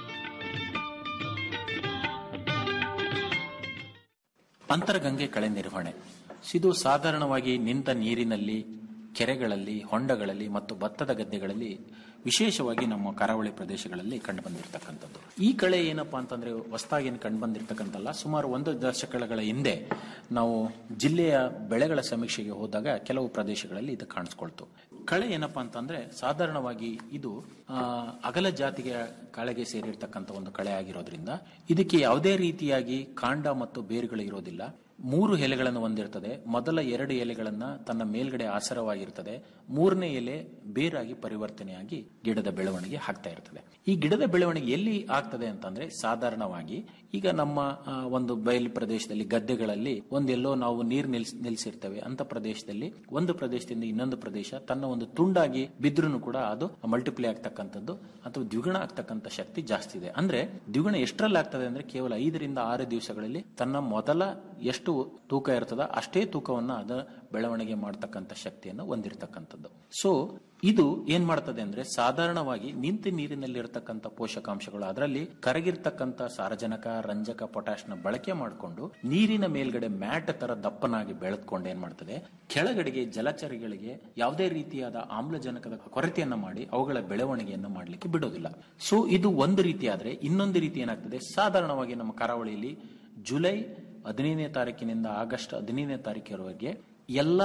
ಅಂತರ್ಗಂಗೆ ಕಳೆ ನಿರ್ವಹಣೆ ಇದು ಸಾಧಾರಣವಾಗಿ ನಿಂತ ನೀರಿನಲ್ಲಿ ಕೆರೆಗಳಲ್ಲಿ ಹೊಂಡಗಳಲ್ಲಿ ಮತ್ತು ಭತ್ತದ ಗದ್ದೆಗಳಲ್ಲಿ ವಿಶೇಷವಾಗಿ ನಮ್ಮ ಕರಾವಳಿ ಪ್ರದೇಶಗಳಲ್ಲಿ ಕಂಡು ಬಂದಿರತಕ್ಕಂಥದ್ದು ಈ ಕಳೆ ಏನಪ್ಪಾ ಅಂತಂದ್ರೆ ಹೊಸದಾಗಿ ಏನು ಕಂಡು ಬಂದಿರತಕ್ಕಂಥಲ್ಲ ಸುಮಾರು ಒಂದು ದಶಕಗಳ ಹಿಂದೆ ನಾವು ಜಿಲ್ಲೆಯ ಬೆಳೆಗಳ ಸಮೀಕ್ಷೆಗೆ ಹೋದಾಗ ಕೆಲವು ಪ್ರದೇಶಗಳಲ್ಲಿ ಇದು ಕಾಣಿಸ್ಕೊಳ್ತು ಕಳೆ ಏನಪ್ಪಾ ಅಂತಂದ್ರೆ ಸಾಧಾರಣವಾಗಿ ಇದು ಆ, ಅಗಲ ಜಾತಿಗೆ ಕಳೆಗೆ ಸೇರಿರ್ತಕ್ಕಂಥ ಒಂದು ಕಳೆ ಆಗಿರೋದ್ರಿಂದ ಇದಕ್ಕೆ ಯಾವುದೇ ರೀತಿಯಾಗಿ ಕಾಂಡ ಮತ್ತು ಬೇರುಗಳು ಇರೋದಿಲ್ಲ ಮೂರು ಎಲೆಗಳನ್ನು ಹೊಂದಿರ್ತದೆ ಮೊದಲ ಎರಡು ಎಲೆಗಳನ್ನ ತನ್ನ ಮೇಲ್ಗಡೆ ಆಸರವಾಗಿರ್ತದೆ ಮೂರನೇ ಎಲೆ ಬೇರಾಗಿ ಪರಿವರ್ತನೆಯಾಗಿ ಗಿಡದ ಬೆಳವಣಿಗೆ ಆಗ್ತಾ ಇರ್ತದೆ ಈ ಗಿಡದ ಬೆಳವಣಿಗೆ ಎಲ್ಲಿ ಆಗ್ತದೆ ಅಂತಂದ್ರೆ ಸಾಧಾರಣವಾಗಿ ಈಗ ನಮ್ಮ ಆ, ಒಂದು ಬಯಲು ಪ್ರದೇಶದಲ್ಲಿ ಗದ್ದೆಗಳಲ್ಲಿ ಒಂದೆಲ್ಲೋ ನಾವು ನೀರು ನಿಲ್ಸ್ ನಿಲ್ಸಿರ್ತೇವೆ ಅಂತ ಪ್ರದೇಶದಲ್ಲಿ ಒಂದು ಪ್ರದೇಶದಿಂದ ಇನ್ನೊಂದು ಪ್ರದೇಶ ತನ್ನ ಒಂದು ತುಂಡಾಗಿ ಬಿದ್ರೂ ಕೂಡ ಅದು ಮಲ್ಟಿಪ್ಲೈ ಆಗ್ತಕ್ಕಂಥದ್ದು ಅಥವಾ ದ್ವಿಗುಣ ಆಗ್ತಕ್ಕಂಥ ಶಕ್ತಿ ಜಾಸ್ತಿ ಇದೆ ಅಂದ್ರೆ ದ್ವಿಗುಣ ಎಷ್ಟರಲ್ಲಿ ಆಗ್ತದೆ ಅಂದ್ರೆ ಕೇವಲ ಐದರಿಂದ ಆರು ದಿವಸಗಳಲ್ಲಿ ತನ್ನ ಮೊದಲ ಎಷ್ಟು ತೂಕ ಇರ್ತದ ಅಷ್ಟೇ ತೂಕವನ್ನ ಅದ ಬೆಳವಣಿಗೆ ಮಾಡ್ತಕ್ಕಂಥ ಶಕ್ತಿಯನ್ನು ಹೊಂದಿರತಕ್ಕಂಥದ್ದು ಸೊ ಇದು ಏನ್ ಮಾಡ್ತದೆ ಅಂದ್ರೆ ಸಾಧಾರಣವಾಗಿ ನಿಂತ ನೀರಿನಲ್ಲಿ ಇರತಕ್ಕಂಥ ಪೋಷಕಾಂಶಗಳು ಅದರಲ್ಲಿ ಕರಗಿರ್ತಕ್ಕಂಥ ಸಾರಜನಕ ರಂಜಕ ಪೊಟ್ಯಾಶ್ನ ಬಳಕೆ ಮಾಡಿಕೊಂಡು ನೀರಿನ ಮೇಲ್ಗಡೆ ಮ್ಯಾಟ್ ತರ ದಪ್ಪನಾಗಿ ಬೆಳೆದ್ಕೊಂಡು ಏನ್ ಮಾಡ್ತದೆ ಕೆಳಗಡೆಗೆ ಜಲಚರಿಗಳಿಗೆ ಯಾವುದೇ ರೀತಿಯಾದ ಆಮ್ಲಜನಕದ ಕೊರತೆಯನ್ನ ಮಾಡಿ ಅವುಗಳ ಬೆಳವಣಿಗೆಯನ್ನು ಮಾಡಲಿಕ್ಕೆ ಬಿಡೋದಿಲ್ಲ ಸೊ ಇದು ಒಂದು ರೀತಿ ಆದ್ರೆ ಇನ್ನೊಂದು ರೀತಿ ಏನಾಗ್ತದೆ ಸಾಧಾರಣವಾಗಿ ನಮ್ಮ ಕರಾವಳಿಯಲ್ಲಿ ಜುಲೈ ಹದಿನೈದನೇ ತಾರೀಕಿನಿಂದ ಆಗಸ್ಟ್ ಹದಿನೈದನೇ ತಾರೀಕಿನವರೆಗೆ ಎಲ್ಲ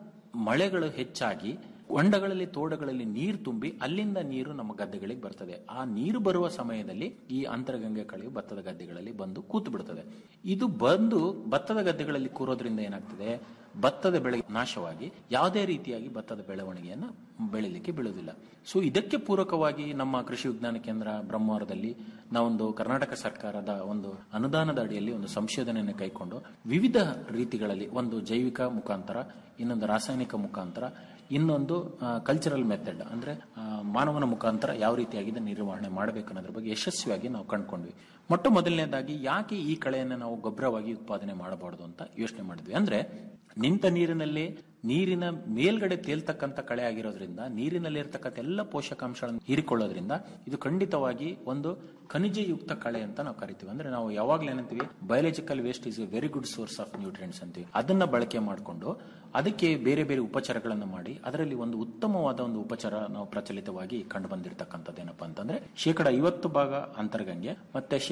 ಮಳೆಗಳು ಹೆಚ್ಚಾಗಿ ಹೊಂಡಗಳಲ್ಲಿ ತೋಡಗಳಲ್ಲಿ ನೀರು ತುಂಬಿ ಅಲ್ಲಿಂದ ನೀರು ನಮ್ಮ ಗದ್ದೆಗಳಿಗೆ ಬರ್ತದೆ ಆ ನೀರು ಬರುವ ಸಮಯದಲ್ಲಿ ಈ ಅಂತರ್ಗಂಗೆ ಕಳೆಯು ಭತ್ತದ ಗದ್ದೆಗಳಲ್ಲಿ ಬಂದು ಕೂತು ಬಿಡ್ತದೆ ಇದು ಬಂದು ಭತ್ತದ ಗದ್ದೆಗಳಲ್ಲಿ ಕೂರೋದ್ರಿಂದ ಏನಾಗ್ತದೆ ಭತ್ತದ ಬೆಳೆ ನಾಶವಾಗಿ ಯಾವುದೇ ರೀತಿಯಾಗಿ ಭತ್ತದ ಬೆಳವಣಿಗೆಯನ್ನು ಬೆಳಿಲಿಕ್ಕೆ ಬೀಳುವುದಿಲ್ಲ ಸೊ ಇದಕ್ಕೆ ಪೂರಕವಾಗಿ ನಮ್ಮ ಕೃಷಿ ವಿಜ್ಞಾನ ಕೇಂದ್ರ ಬ್ರಹ್ಮವರದಲ್ಲಿ ನಾವೊಂದು ಕರ್ನಾಟಕ ಸರ್ಕಾರದ ಒಂದು ಅನುದಾನದ ಅಡಿಯಲ್ಲಿ ಒಂದು ಸಂಶೋಧನೆಯನ್ನು ಕೈಕೊಂಡು ವಿವಿಧ ರೀತಿಗಳಲ್ಲಿ ಒಂದು ಜೈವಿಕ ಮುಖಾಂತರ ಇನ್ನೊಂದು ರಾಸಾಯನಿಕ ಮುಖಾಂತರ ಇನ್ನೊಂದು ಕಲ್ಚರಲ್ ಮೆಥಡ್ ಅಂದ್ರೆ ಆ, ಮಾನವನ ಮುಖಾಂತರ ಯಾವ ರೀತಿಯಾಗಿ ಇದನ್ನ ನಿರ್ವಹಣೆ ಮಾಡಬೇಕು ಅನ್ನೋದ್ರ ಬಗ್ಗೆ ಯಶಸ್ವಿಯಾಗಿ ನಾವು ಕಂಡುಕೊಂಡ್ವಿ ಮೊಟ್ಟ ಮೊದಲನೇದಾಗಿ ಯಾಕೆ ಈ ಕಳೆಯನ್ನು ನಾವು ಗೊಬ್ಬರವಾಗಿ ಉತ್ಪಾದನೆ ಮಾಡಬಾರದು ಅಂತ ಯೋಚನೆ ಮಾಡಿದ್ವಿ ಅಂದ್ರೆ ನಿಂತ ನೀರಿನಲ್ಲಿ ನೀರಿನ ಮೇಲ್ಗಡೆ ತೇಲ್ತಕ್ಕಂಥ ಕಳೆ ಆಗಿರೋದ್ರಿಂದ ನೀರಿನಲ್ಲಿ ಇರ್ತಕ್ಕಂಥ ಎಲ್ಲ ಪೋಷಕಾಂಶಗಳನ್ನು ಹೀರಿಕೊಳ್ಳೋದ್ರಿಂದ ಇದು ಖಂಡಿತವಾಗಿ ಒಂದು ಖನಿಜಯುಕ್ತ ಕಳೆ ಅಂತ ನಾವು ಕರಿತೀವಿ ಅಂದ್ರೆ ನಾವು ಯಾವಾಗ್ಲೂ ಏನಂತೀವಿ biological waste is a very good source of nutrients ಅಂತೀವಿ ಅದನ್ನ ಬಳಕೆ ಮಾಡಿಕೊಂಡು ಅದಕ್ಕೆ ಬೇರೆ ಬೇರೆ ಉಪಚಾರಗಳನ್ನು ಮಾಡಿ ಅದರಲ್ಲಿ ಒಂದು ಉತ್ತಮವಾದ ಒಂದು ಉಪಚಾರ ನಾವು ಪ್ರಚಲಿತವಾಗಿ ಕಂಡು ಬಂದಿರತಕ್ಕಂಥದ್ದು ಏನಪ್ಪಾ ಅಂತಂದ್ರೆ ಶೇಕಡ ಐವತ್ತು ಭಾಗ ಅಂತರ್ಗಂಗೆ ಮತ್ತೆ ಶೇಕಡ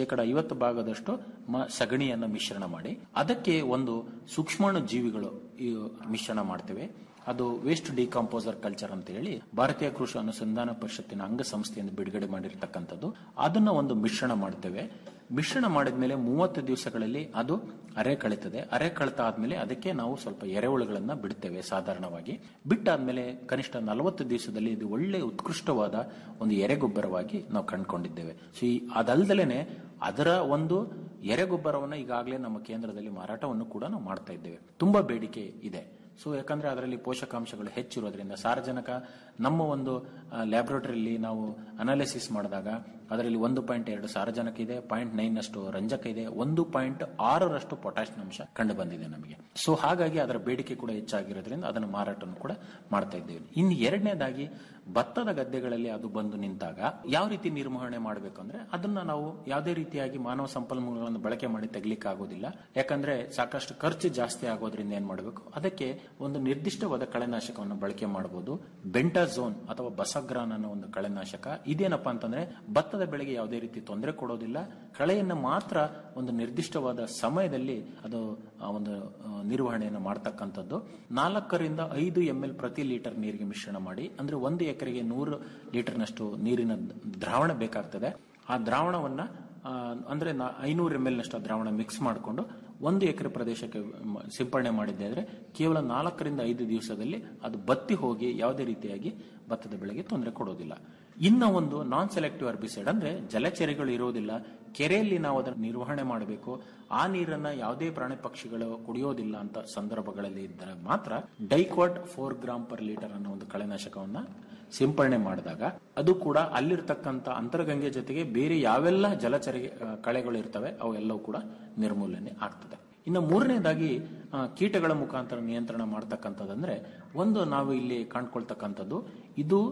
ಶೇಕಡ ಐವತ್ತು ಭಾಗದಷ್ಟು ಮ- ಸಗಣಿಯನ್ನ ಮಿಶ್ರಣ ಮಾಡಿ ಅದಕ್ಕೆ ಒಂದು ಸೂಕ್ಷ್ಮಾಣು ಜೀವಿಗಳು ಈ ಮಿಶ್ರಣ ಮಾಡ್ತೇವೆ ಅದು ವೇಸ್ಟ್ ಡಿಕಾಂಪೋಸರ್ ಕಲ್ಚರ್ ಅಂತ ಹೇಳಿ ಭಾರತೀಯ ಕೃಷಿ ಅನುಸಂಧಾನ ಪರಿಷತ್ತಿನ ಅಂಗಸಂಸ್ಥೆಯಿಂದ ಬಿಡುಗಡೆ ಮಾಡಿರ್ತಕ್ಕಂಥದ್ದು ಅದನ್ನ ಒಂದು ಮಿಶ್ರಣ ಮಾಡ್ತೇವೆ ಮಿಶ್ರಣ ಮಾಡಿದ್ಮೇಲೆ ಮೂವತ್ತು ದಿವಸಗಳಲ್ಲಿ ಅದು ಅರೆ ಕಳಿತದೆ ಅರೆ ಕಳಿತ ಆದ್ಮೇಲೆ ಅದಕ್ಕೆ ನಾವು ಸ್ವಲ್ಪ ಎರೆಹುಳುಗಳನ್ನ ಬಿಡ್ತೇವೆ ಸಾಧಾರಣವಾಗಿ ಬಿಟ್ಟಾದ್ಮೇಲೆ ಕನಿಷ್ಠ ನಲವತ್ತು ದಿವಸದಲ್ಲಿ ಇದು ಒಳ್ಳೆ ಉತ್ಕೃಷ್ಟವಾದ ಒಂದು ಎರೆಗೊಬ್ಬರವಾಗಿ ನಾವು ಕಂಡುಕೊಂಡಿದ್ದೇವೆ ಸೊ ಈ ಅದಲ್ದಲೇನೆ ಅದರ ಒಂದು ಎರೆಗೊಬ್ಬರವನ್ನು ಈಗಾಗಲೇ ನಮ್ಮ ಕೇಂದ್ರದಲ್ಲಿ ಮಾರಾಟವನ್ನು ಕೂಡ ನಾವು ಮಾಡ್ತಾ ಇದ್ದೇವೆ ತುಂಬಾ ಬೇಡಿಕೆ ಇದೆ ಸೊ ಯಾಕಂದ್ರೆ ಅದರಲ್ಲಿ ಪೋಷಕಾಂಶಗಳು ಹೆಚ್ಚಿರೋದ್ರಿಂದ ಸಾರಜನಕ ನಮ್ಮ ಒಂದು ಲ್ಯಾಬೊರೇಟರಿಯಲ್ಲಿ ನಾವು ಅನಾಲಿಸಿಸ್ ಮಾಡಿದಾಗ ಅದರಲ್ಲಿ ಒಂದು ಪಾಯಿಂಟ್ ಎರಡು ಸಾರಜನಕ ಇದೆ ಪಾಯಿಂಟ್ ನೈನ್ ಅಷ್ಟು ರಂಜಕ ಇದೆ ಒಂದು ಪಾಯಿಂಟ್ ಆರರಷ್ಟು ಪೊಟ್ಯಾಷಿಯಂ ಅಂಶ ಕಂಡು ಬಂದಿದೆ ನಮಗೆ ಸೊ ಹಾಗಾಗಿ ಅದರ ಬೇಡಿಕೆ ಕೂಡ ಹೆಚ್ಚಾಗಿರೋದ್ರಿಂದ ಅದನ್ನು ಮಾರಾಟವನ್ನು ಕೂಡ ಮಾಡ್ತಾ ಇದ್ದೇವೆ ಇನ್ನು ಎರಡನೇದಾಗಿ ಭತ್ತದ ಗದ್ದೆಗಳಲ್ಲಿ ಅದು ಬಂದು ನಿಂತಾಗ ಯಾವ ರೀತಿ ನಿರ್ವಹಣೆ ಮಾಡಬೇಕು ಅಂದ್ರೆ ಅದನ್ನ ನಾವು ಯಾವುದೇ ರೀತಿಯಾಗಿ ಮಾನವ ಸಂಪನ್ಮೂಲಗಳನ್ನು ಬಳಕೆ ಮಾಡಿ ತೆಗಿಲಿಕ್ಕೆ ಆಗೋದಿಲ್ಲ ಯಾಕಂದ್ರೆ ಸಾಕಷ್ಟು ಖರ್ಚು ಜಾಸ್ತಿ ಆಗೋದ್ರಿಂದ ಏನ್ ಮಾಡಬೇಕು ಅದಕ್ಕೆ ಒಂದು ನಿರ್ದಿಷ್ಟವಾದ ಕಳೆನಾಶಕವನ್ನು ಬಳಕೆ ಮಾಡಬಹುದು ಬೆಂಟಾಝೋನ್ ಅಥವಾ ಬಸಗ್ರಾನ್ ಅನ್ನೋ ಒಂದು ಕಳೆನಾಶಕ ಇದೇನಪ್ಪಾ ಅಂತಂದ್ರೆ ಭತ್ತದ ಬೆಳೆಗೆ ಯಾವುದೇ ರೀತಿ ತೊಂದರೆ ಕೊಡೋದಿಲ್ಲ ಕಳೆಯನ್ನು ಮಾತ್ರ ಒಂದು ನಿರ್ದಿಷ್ಟವಾದ ಸಮಯದಲ್ಲಿ ಅದು ಆ ಒಂದು ಆ, ನಿರ್ವಹಣೆಯನ್ನು ಮಾಡ್ತಕ್ಕಂಥದ್ದು ನಾಲ್ಕರಿಂದ ಐದು ಎಂ ಎಲ್ ಪ್ರತಿ ಲೀಟರ್ ನೀರಿಗೆ ಮಿಶ್ರಣ ಮಾಡಿ ಅಂದ್ರೆ ಒಂದು ಎಕರೆಗೆ ನೂರು ಲೀಟರ್ನಷ್ಟು ನೀರಿನ ದ್ರಾವಣ ಬೇಕಾಗ್ತದೆ ಆ ದ್ರಾವಣವನ್ನ ಆ, ಅಂದ್ರೆ ನಾ- ಐನೂರು ಎಂ ಎಲ್ ನಷ್ಟು ಆ ದ್ರಾವಣ ಮಿಕ್ಸ್ ಮಾಡಿಕೊಂಡು ಒಂದು ಎಕರೆ ಪ್ರದೇಶಕ್ಕೆ ಮ- ಸಿಂಪಡಣೆ ಮಾಡಿದ್ದೆ ಅಂದ್ರೆ ಕೇವಲ ನಾಲ್ಕರಿಂದ ಐದು ದಿವಸದಲ್ಲಿ ಅದು ಬತ್ತಿ ಹೋಗಿ ಯಾವುದೇ ರೀತಿಯಾಗಿ ಭತ್ತದ ಬೆಳೆಗೆ ತೊಂದರೆ ಕೊಡೋದಿಲ್ಲ ಇನ್ನ ಒಂದು ನಾನ್ ಸೆಲೆಕ್ಟಿವ್ ಅರ್ಬಿಸೈಡ್ ಅಂದ್ರೆ ಜಲಚರಿಗಳು ಇರೋದಿಲ್ಲ ಕೆರೆಯಲ್ಲಿ ನಾವು ಅದನ್ನು ನಿರ್ವಹಣೆ ಮಾಡಬೇಕು ಆ ನೀರನ್ನ ಯಾವುದೇ ಪ್ರಾಣಿ ಪಕ್ಷಿಗಳು ಕುಡಿಯೋದಿಲ್ಲ ಅಂತ ಸಂದರ್ಭಗಳಲ್ಲಿ ಇದ್ದರೆ ಮಾತ್ರ diquat four gram per litre ಅನ್ನೋ ಒಂದು ಕಳೆನಾಶಕವನ್ನ ಸಿಂಪಡಣೆ ಮಾಡಿದಾಗ ಅದು ಕೂಡ ಅಲ್ಲಿರ್ತಕ್ಕಂಥ ಅಂತರ್ಗಂಗೆ ಜೊತೆಗೆ ಬೇರೆ ಯಾವೆಲ್ಲ ಜಲಚರಿ ಆ, ಕಳೆಗಳು ಇರ್ತವೆ ಅವೆಲ್ಲವೂ ಕೂಡ ನಿರ್ಮೂಲನೆ ಆಗ್ತದೆ ಇನ್ನು ಮೂರನೇದಾಗಿ ಆ, ಕೀಟಗಳ ಮುಖಾಂತರ ನಿಯಂತ್ರಣ ಮಾಡ್ತಕ್ಕಂಥದ್ದಂದ್ರೆ ಒಂದು ನಾವು ಇಲ್ಲಿ ಕಾಣ್ಕೊಳ್ತಕ್ಕಂಥದ್ದು ಇದು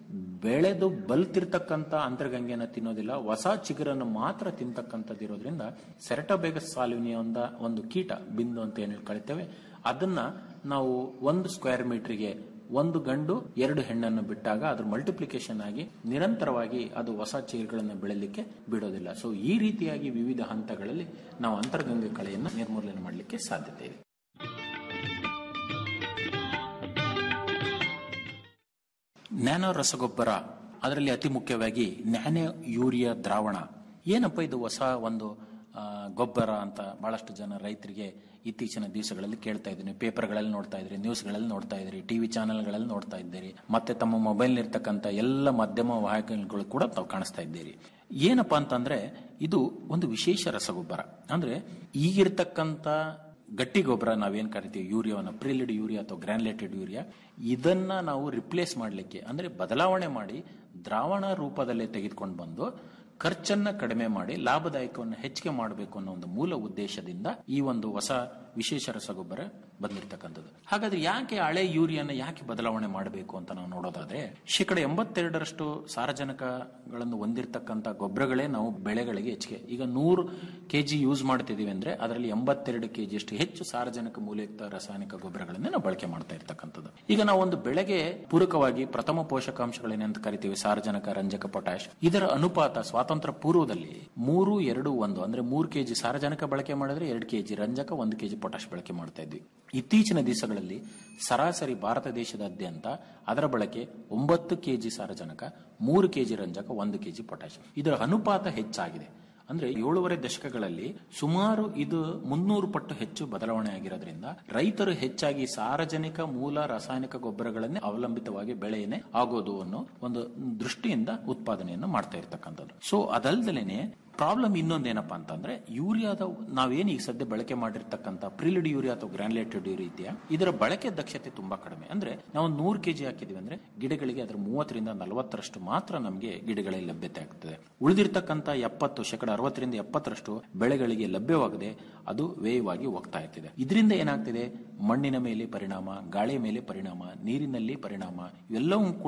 ಬೆಳೆದು ಬಲ್ತಿರ್ತಕ್ಕಂಥ ಅಂತರ್ಗಂಗೆಯನ್ನ ತಿನ್ನೋದಿಲ್ಲ ಹೊಸ ಚಿಗುರನ್ನು ಮಾತ್ರ ತಿಂತಕ್ಕಂಥದ್ದು ಇರೋದ್ರಿಂದ ಸೆರಟೋಬೇಗಸ್ ಸಾಲ್ವಿನಿಯ ಒಂದ ಒಂದು ಕೀಟ ಬಿಂದು ಅಂತ ಏನು ಕಳಿತೇವೆ ಅದನ್ನ ನಾವು ಒಂದು ಸ್ಕ್ವೇರ್ ಮೀಟರ್ಗೆ ಒಂದು ಗಂಡು ಎರಡು ಹೆಣ್ಣನ್ನು ಬಿಟ್ಟಾಗ ಅದ್ರ ಮಲ್ಟಿಪ್ಲಿಕೇಶನ್ ಆಗಿ ನಿರಂತರವಾಗಿ ಅದು ಹೊಸ ಚಿಗುರುಗಳನ್ನು ಬೆಳೆಯಲಿಕ್ಕೆ ಬಿಡೋದಿಲ್ಲ ಸೊ ಈ ರೀತಿಯಾಗಿ ವಿವಿಧ ಹಂತಗಳಲ್ಲಿ ನಾವು ಅಂತರ್ಗಂಗೆ ಕಳೆಯನ್ನು ನಿರ್ಮೂಲನೆ ಮಾಡಲಿಕ್ಕೆ ಸಾಧ್ಯತೆ ಇದೆ ನ್ಯಾನೋ ರಸಗೊಬ್ಬರ ಅದರಲ್ಲಿ ಅತಿ ಮುಖ್ಯವಾಗಿ ನ್ಯಾನೋ ಯೂರಿಯಾ ದ್ರಾವಣ ಏನಪ್ಪ ಇದು ಹೊಸ ಒಂದು ಆ, ಗೊಬ್ಬರ ಅಂತ ಬಹಳಷ್ಟು ಜನ ರೈತರಿಗೆ ಇತ್ತೀಚಿನ ದಿವಸಗಳಲ್ಲಿ ಕೇಳ್ತಾ ಇದ್ದೀನಿ ಪೇಪರ್ಗಳಲ್ಲಿ ನೋಡ್ತಾ ಇದ್ರಿ ನ್ಯೂಸ್ಗಳಲ್ಲಿ ನೋಡ್ತಾ ಇದ್ರಿ ಟಿವಿ ಚಾನೆಲ್ಗಳಲ್ಲಿ ನೋಡ್ತಾ ಇದ್ದೀರಿ ಮತ್ತೆ ತಮ್ಮ ಮೊಬೈಲ್ ಇರ್ತಕ್ಕಂಥ ಎಲ್ಲ ಮಾಧ್ಯಮ ವಾಹಕಗಳು ಕೂಡ ತಾವು ಕಾಣಿಸ್ತಾ ಇದ್ದೀರಿ ಏನಪ್ಪಾ ಅಂತಂದ್ರೆ ಇದು ಒಂದು ವಿಶೇಷ ರಸಗೊಬ್ಬರ ಅಂದ್ರೆ ಈಗಿರ್ತಕ್ಕಂಥ ಗಟ್ಟಿ ಗೊಬ್ಬರ ನಾವೇನ್ ಕರಿತೀವಿ ಯೂರಿಯಾವನ್ನ ಪ್ರಿಲಿಡ್ ಯೂರಿಯಾ ಅಥವಾ ಗ್ರಾನ್ಯುಲೇಟೆಡ್ ಯೂರಿಯಾ ಇದನ್ನ ನಾವು ರಿಪ್ಲೇಸ್ ಮಾಡಲಿಕ್ಕೆ ಅಂದ್ರೆ ಬದಲಾವಣೆ ಮಾಡಿ ದ್ರಾವಣ ರೂಪದಲ್ಲೇ ತೆಗೆದುಕೊಂಡು ಬಂದು ಖರ್ಚನ್ನ ಕಡಿಮೆ ಮಾಡಿ ಲಾಭದಾಯಕವನ್ನು ಹೆಚ್ಚಿಗೆ ಮಾಡಬೇಕು ಅನ್ನೋ ಒಂದು ಮೂಲ ಉದ್ದೇಶದಿಂದ ಈ ಒಂದು ಹೊಸ ವಿಶೇಷ ರಸಗೊಬ್ಬರ ಬಂದಿರತಕ್ಕಂಥದ್ದು ಹಾಗಾದ್ರೆ ಯಾಕೆ ಹಳೆ ಯೂರಿಯಾನ ಯಾಕೆ ಬದಲಾವಣೆ ಮಾಡಬೇಕು ಅಂತ ನಾವು ನೋಡೋದಾದ್ರೆ ಶೇಕಡ ಎಂಬತ್ತೆರಡರಷ್ಟು ಸಾರಜನಕಗಳನ್ನು ಹೊಂದಿರತಕ್ಕಂಥ ಗೊಬ್ಬರಗಳೇ ನಾವು ಬೆಳೆಗಳಿಗೆ ಹೆಚ್ಚಿಗೆ ಈಗ ನೂರು ಕೆಜಿ ಯೂಸ್ ಮಾಡ್ತಿದೀವಿ ಅಂದ್ರೆ ಅದರಲ್ಲಿ ಎಂಬತ್ತೆರಡು ಕೆಜಿ ಅಷ್ಟು ಹೆಚ್ಚು ಸಾರಜನಕ ಮೂಲಯುಕ್ತ ರಾಸಾಯನಿಕ ಗೊಬ್ಬರಗಳನ್ನೇ ನಾವು ಬಳಕೆ ಮಾಡ್ತಾ ಇರ್ತಕ್ಕಂಥದ್ದು ಈಗ ನಾವು ಒಂದು ಬೆಳೆಗೆ ಪೂರಕವಾಗಿ ಪ್ರಥಮ ಪೋಷಕಾಂಶಗಳೇನಂತ ಕರಿತೀವಿ ಸಾರಜನಕ ರಂಜಕ ಪೊಟ್ಯಾಶ್ ಇದರ ಅನುಪಾತ ಸ್ವಾತಂತ್ರ್ಯ ಪೂರ್ವದಲ್ಲಿ ಮೂರು ಎರಡು ಒಂದು ಅಂದ್ರೆ ಮೂರು ಕೆಜಿ ಸಾರಜನಕ ಬಳಕೆ ಮಾಡಿದ್ರೆ ಎರಡು ಕೆಜಿ ರಂಜಕ ಒಂದು ಕೆಜಿ ಪೊಟ್ಯಾಶ್ ಬಳಕೆ ಮಾಡ್ತಾ ಇದ್ವಿ ಇತ್ತೀಚಿನ ದಿವಸಗಳಲ್ಲಿ ಸರಾಸರಿ ಭಾರತ ದೇಶದಾದ್ಯಂತ ಅದರ ಬಳಕೆ ಒಂಬತ್ತು ಕೆಜಿ ಸಾರಜನಕ ಮೂರು ಕೆಜಿ ರಂಜಕ ಒಂದು ಕೆಜಿ ಪೊಟ್ಯಾಶ್ ಇದರ ಅನುಪಾತ ಹೆಚ್ಚಾಗಿದೆ ಅಂದ್ರೆ ಏಳೂವರೆ ದಶಕಗಳಲ್ಲಿ ಸುಮಾರು ಇದು ಮುನ್ನೂರು ಪಟ್ಟು ಹೆಚ್ಚು ಬದಲಾವಣೆ ಆಗಿರೋದ್ರಿಂದ ರೈತರು ಹೆಚ್ಚಾಗಿ ಸಾರ್ವಜನಿಕ ಮೂಲ ರಾಸಾಯನಿಕ ಗೊಬ್ಬರಗಳನ್ನೇ ಅವಲಂಬಿತವಾಗಿ ಬೆಳೆಯನೆ ಆಗೋದು ಅನ್ನೋ ಒಂದು ದೃಷ್ಟಿಯಿಂದ ಉತ್ಪಾದನೆಯನ್ನು ಮಾಡ್ತಾ ಇರ್ತಕ್ಕಂಥದ್ದು ಸೊ ಅದಲ್ದಲೇನೆ ಪ್ರಾಬ್ಲಮ್ ಇನ್ನೊಂದೇನಪ್ಪಾ ಅಂತಂದ್ರೆ ಯೂರಿಯಾದ ನಾವೇನು ಈಗ ಸದ್ಯ ಬಳಕೆ ಮಾಡಿರ್ತಕ್ಕಂಥ ಪ್ರಿಲಿಡ್ ಯೂರಿಯಾ ಅಥವಾ ಗ್ರಾನ್ಯುಲೇಟೆಡ್ ಯೂರಿಯಾ ಇದರ ಬಳಕೆ ದಕ್ಷತೆ ತುಂಬಾ ಕಡಿಮೆ ಅಂದ್ರೆ ನಾವು ನೂರು ಕೆಜಿ ಹಾಕಿದ್ವಿ ಅಂದ್ರೆ ಗಿಡಗಳಿಗೆ ಅದರ ಮೂವತ್ತರಿಂದ ನಲವತ್ತರಷ್ಟು ಮಾತ್ರ ನಮಗೆ ಗಿಡಗಳಲ್ಲಿ ಲಭ್ಯತೆ ಆಗ್ತದೆ ಉಳಿದಿರ್ತಕ್ಕಂಥ ಎಪ್ಪತ್ತು ಶೇಕಡ ಅರವತ್ತರಿಂದ ಎಪ್ಪತ್ತರಷ್ಟು ಬೆಳೆಗಳಿಗೆ ಲಭ್ಯವಾಗದೆ ಅದು ವ್ಯಯವಾಗಿ ಹೋಗ್ತಾ ಇರ್ತಿದೆ ಇದರಿಂದ ಏನಾಗ್ತಿದೆ ಮಣ್ಣಿನ ಮೇಲೆ ಪರಿಣಾಮ ಗಾಳಿಯ ಮೇಲೆ ಪರಿಣಾಮ ನೀರಿನಲ್ಲಿ ಪರಿಣಾಮ ಇವೆಲ್ಲವೂ ಕೂಡ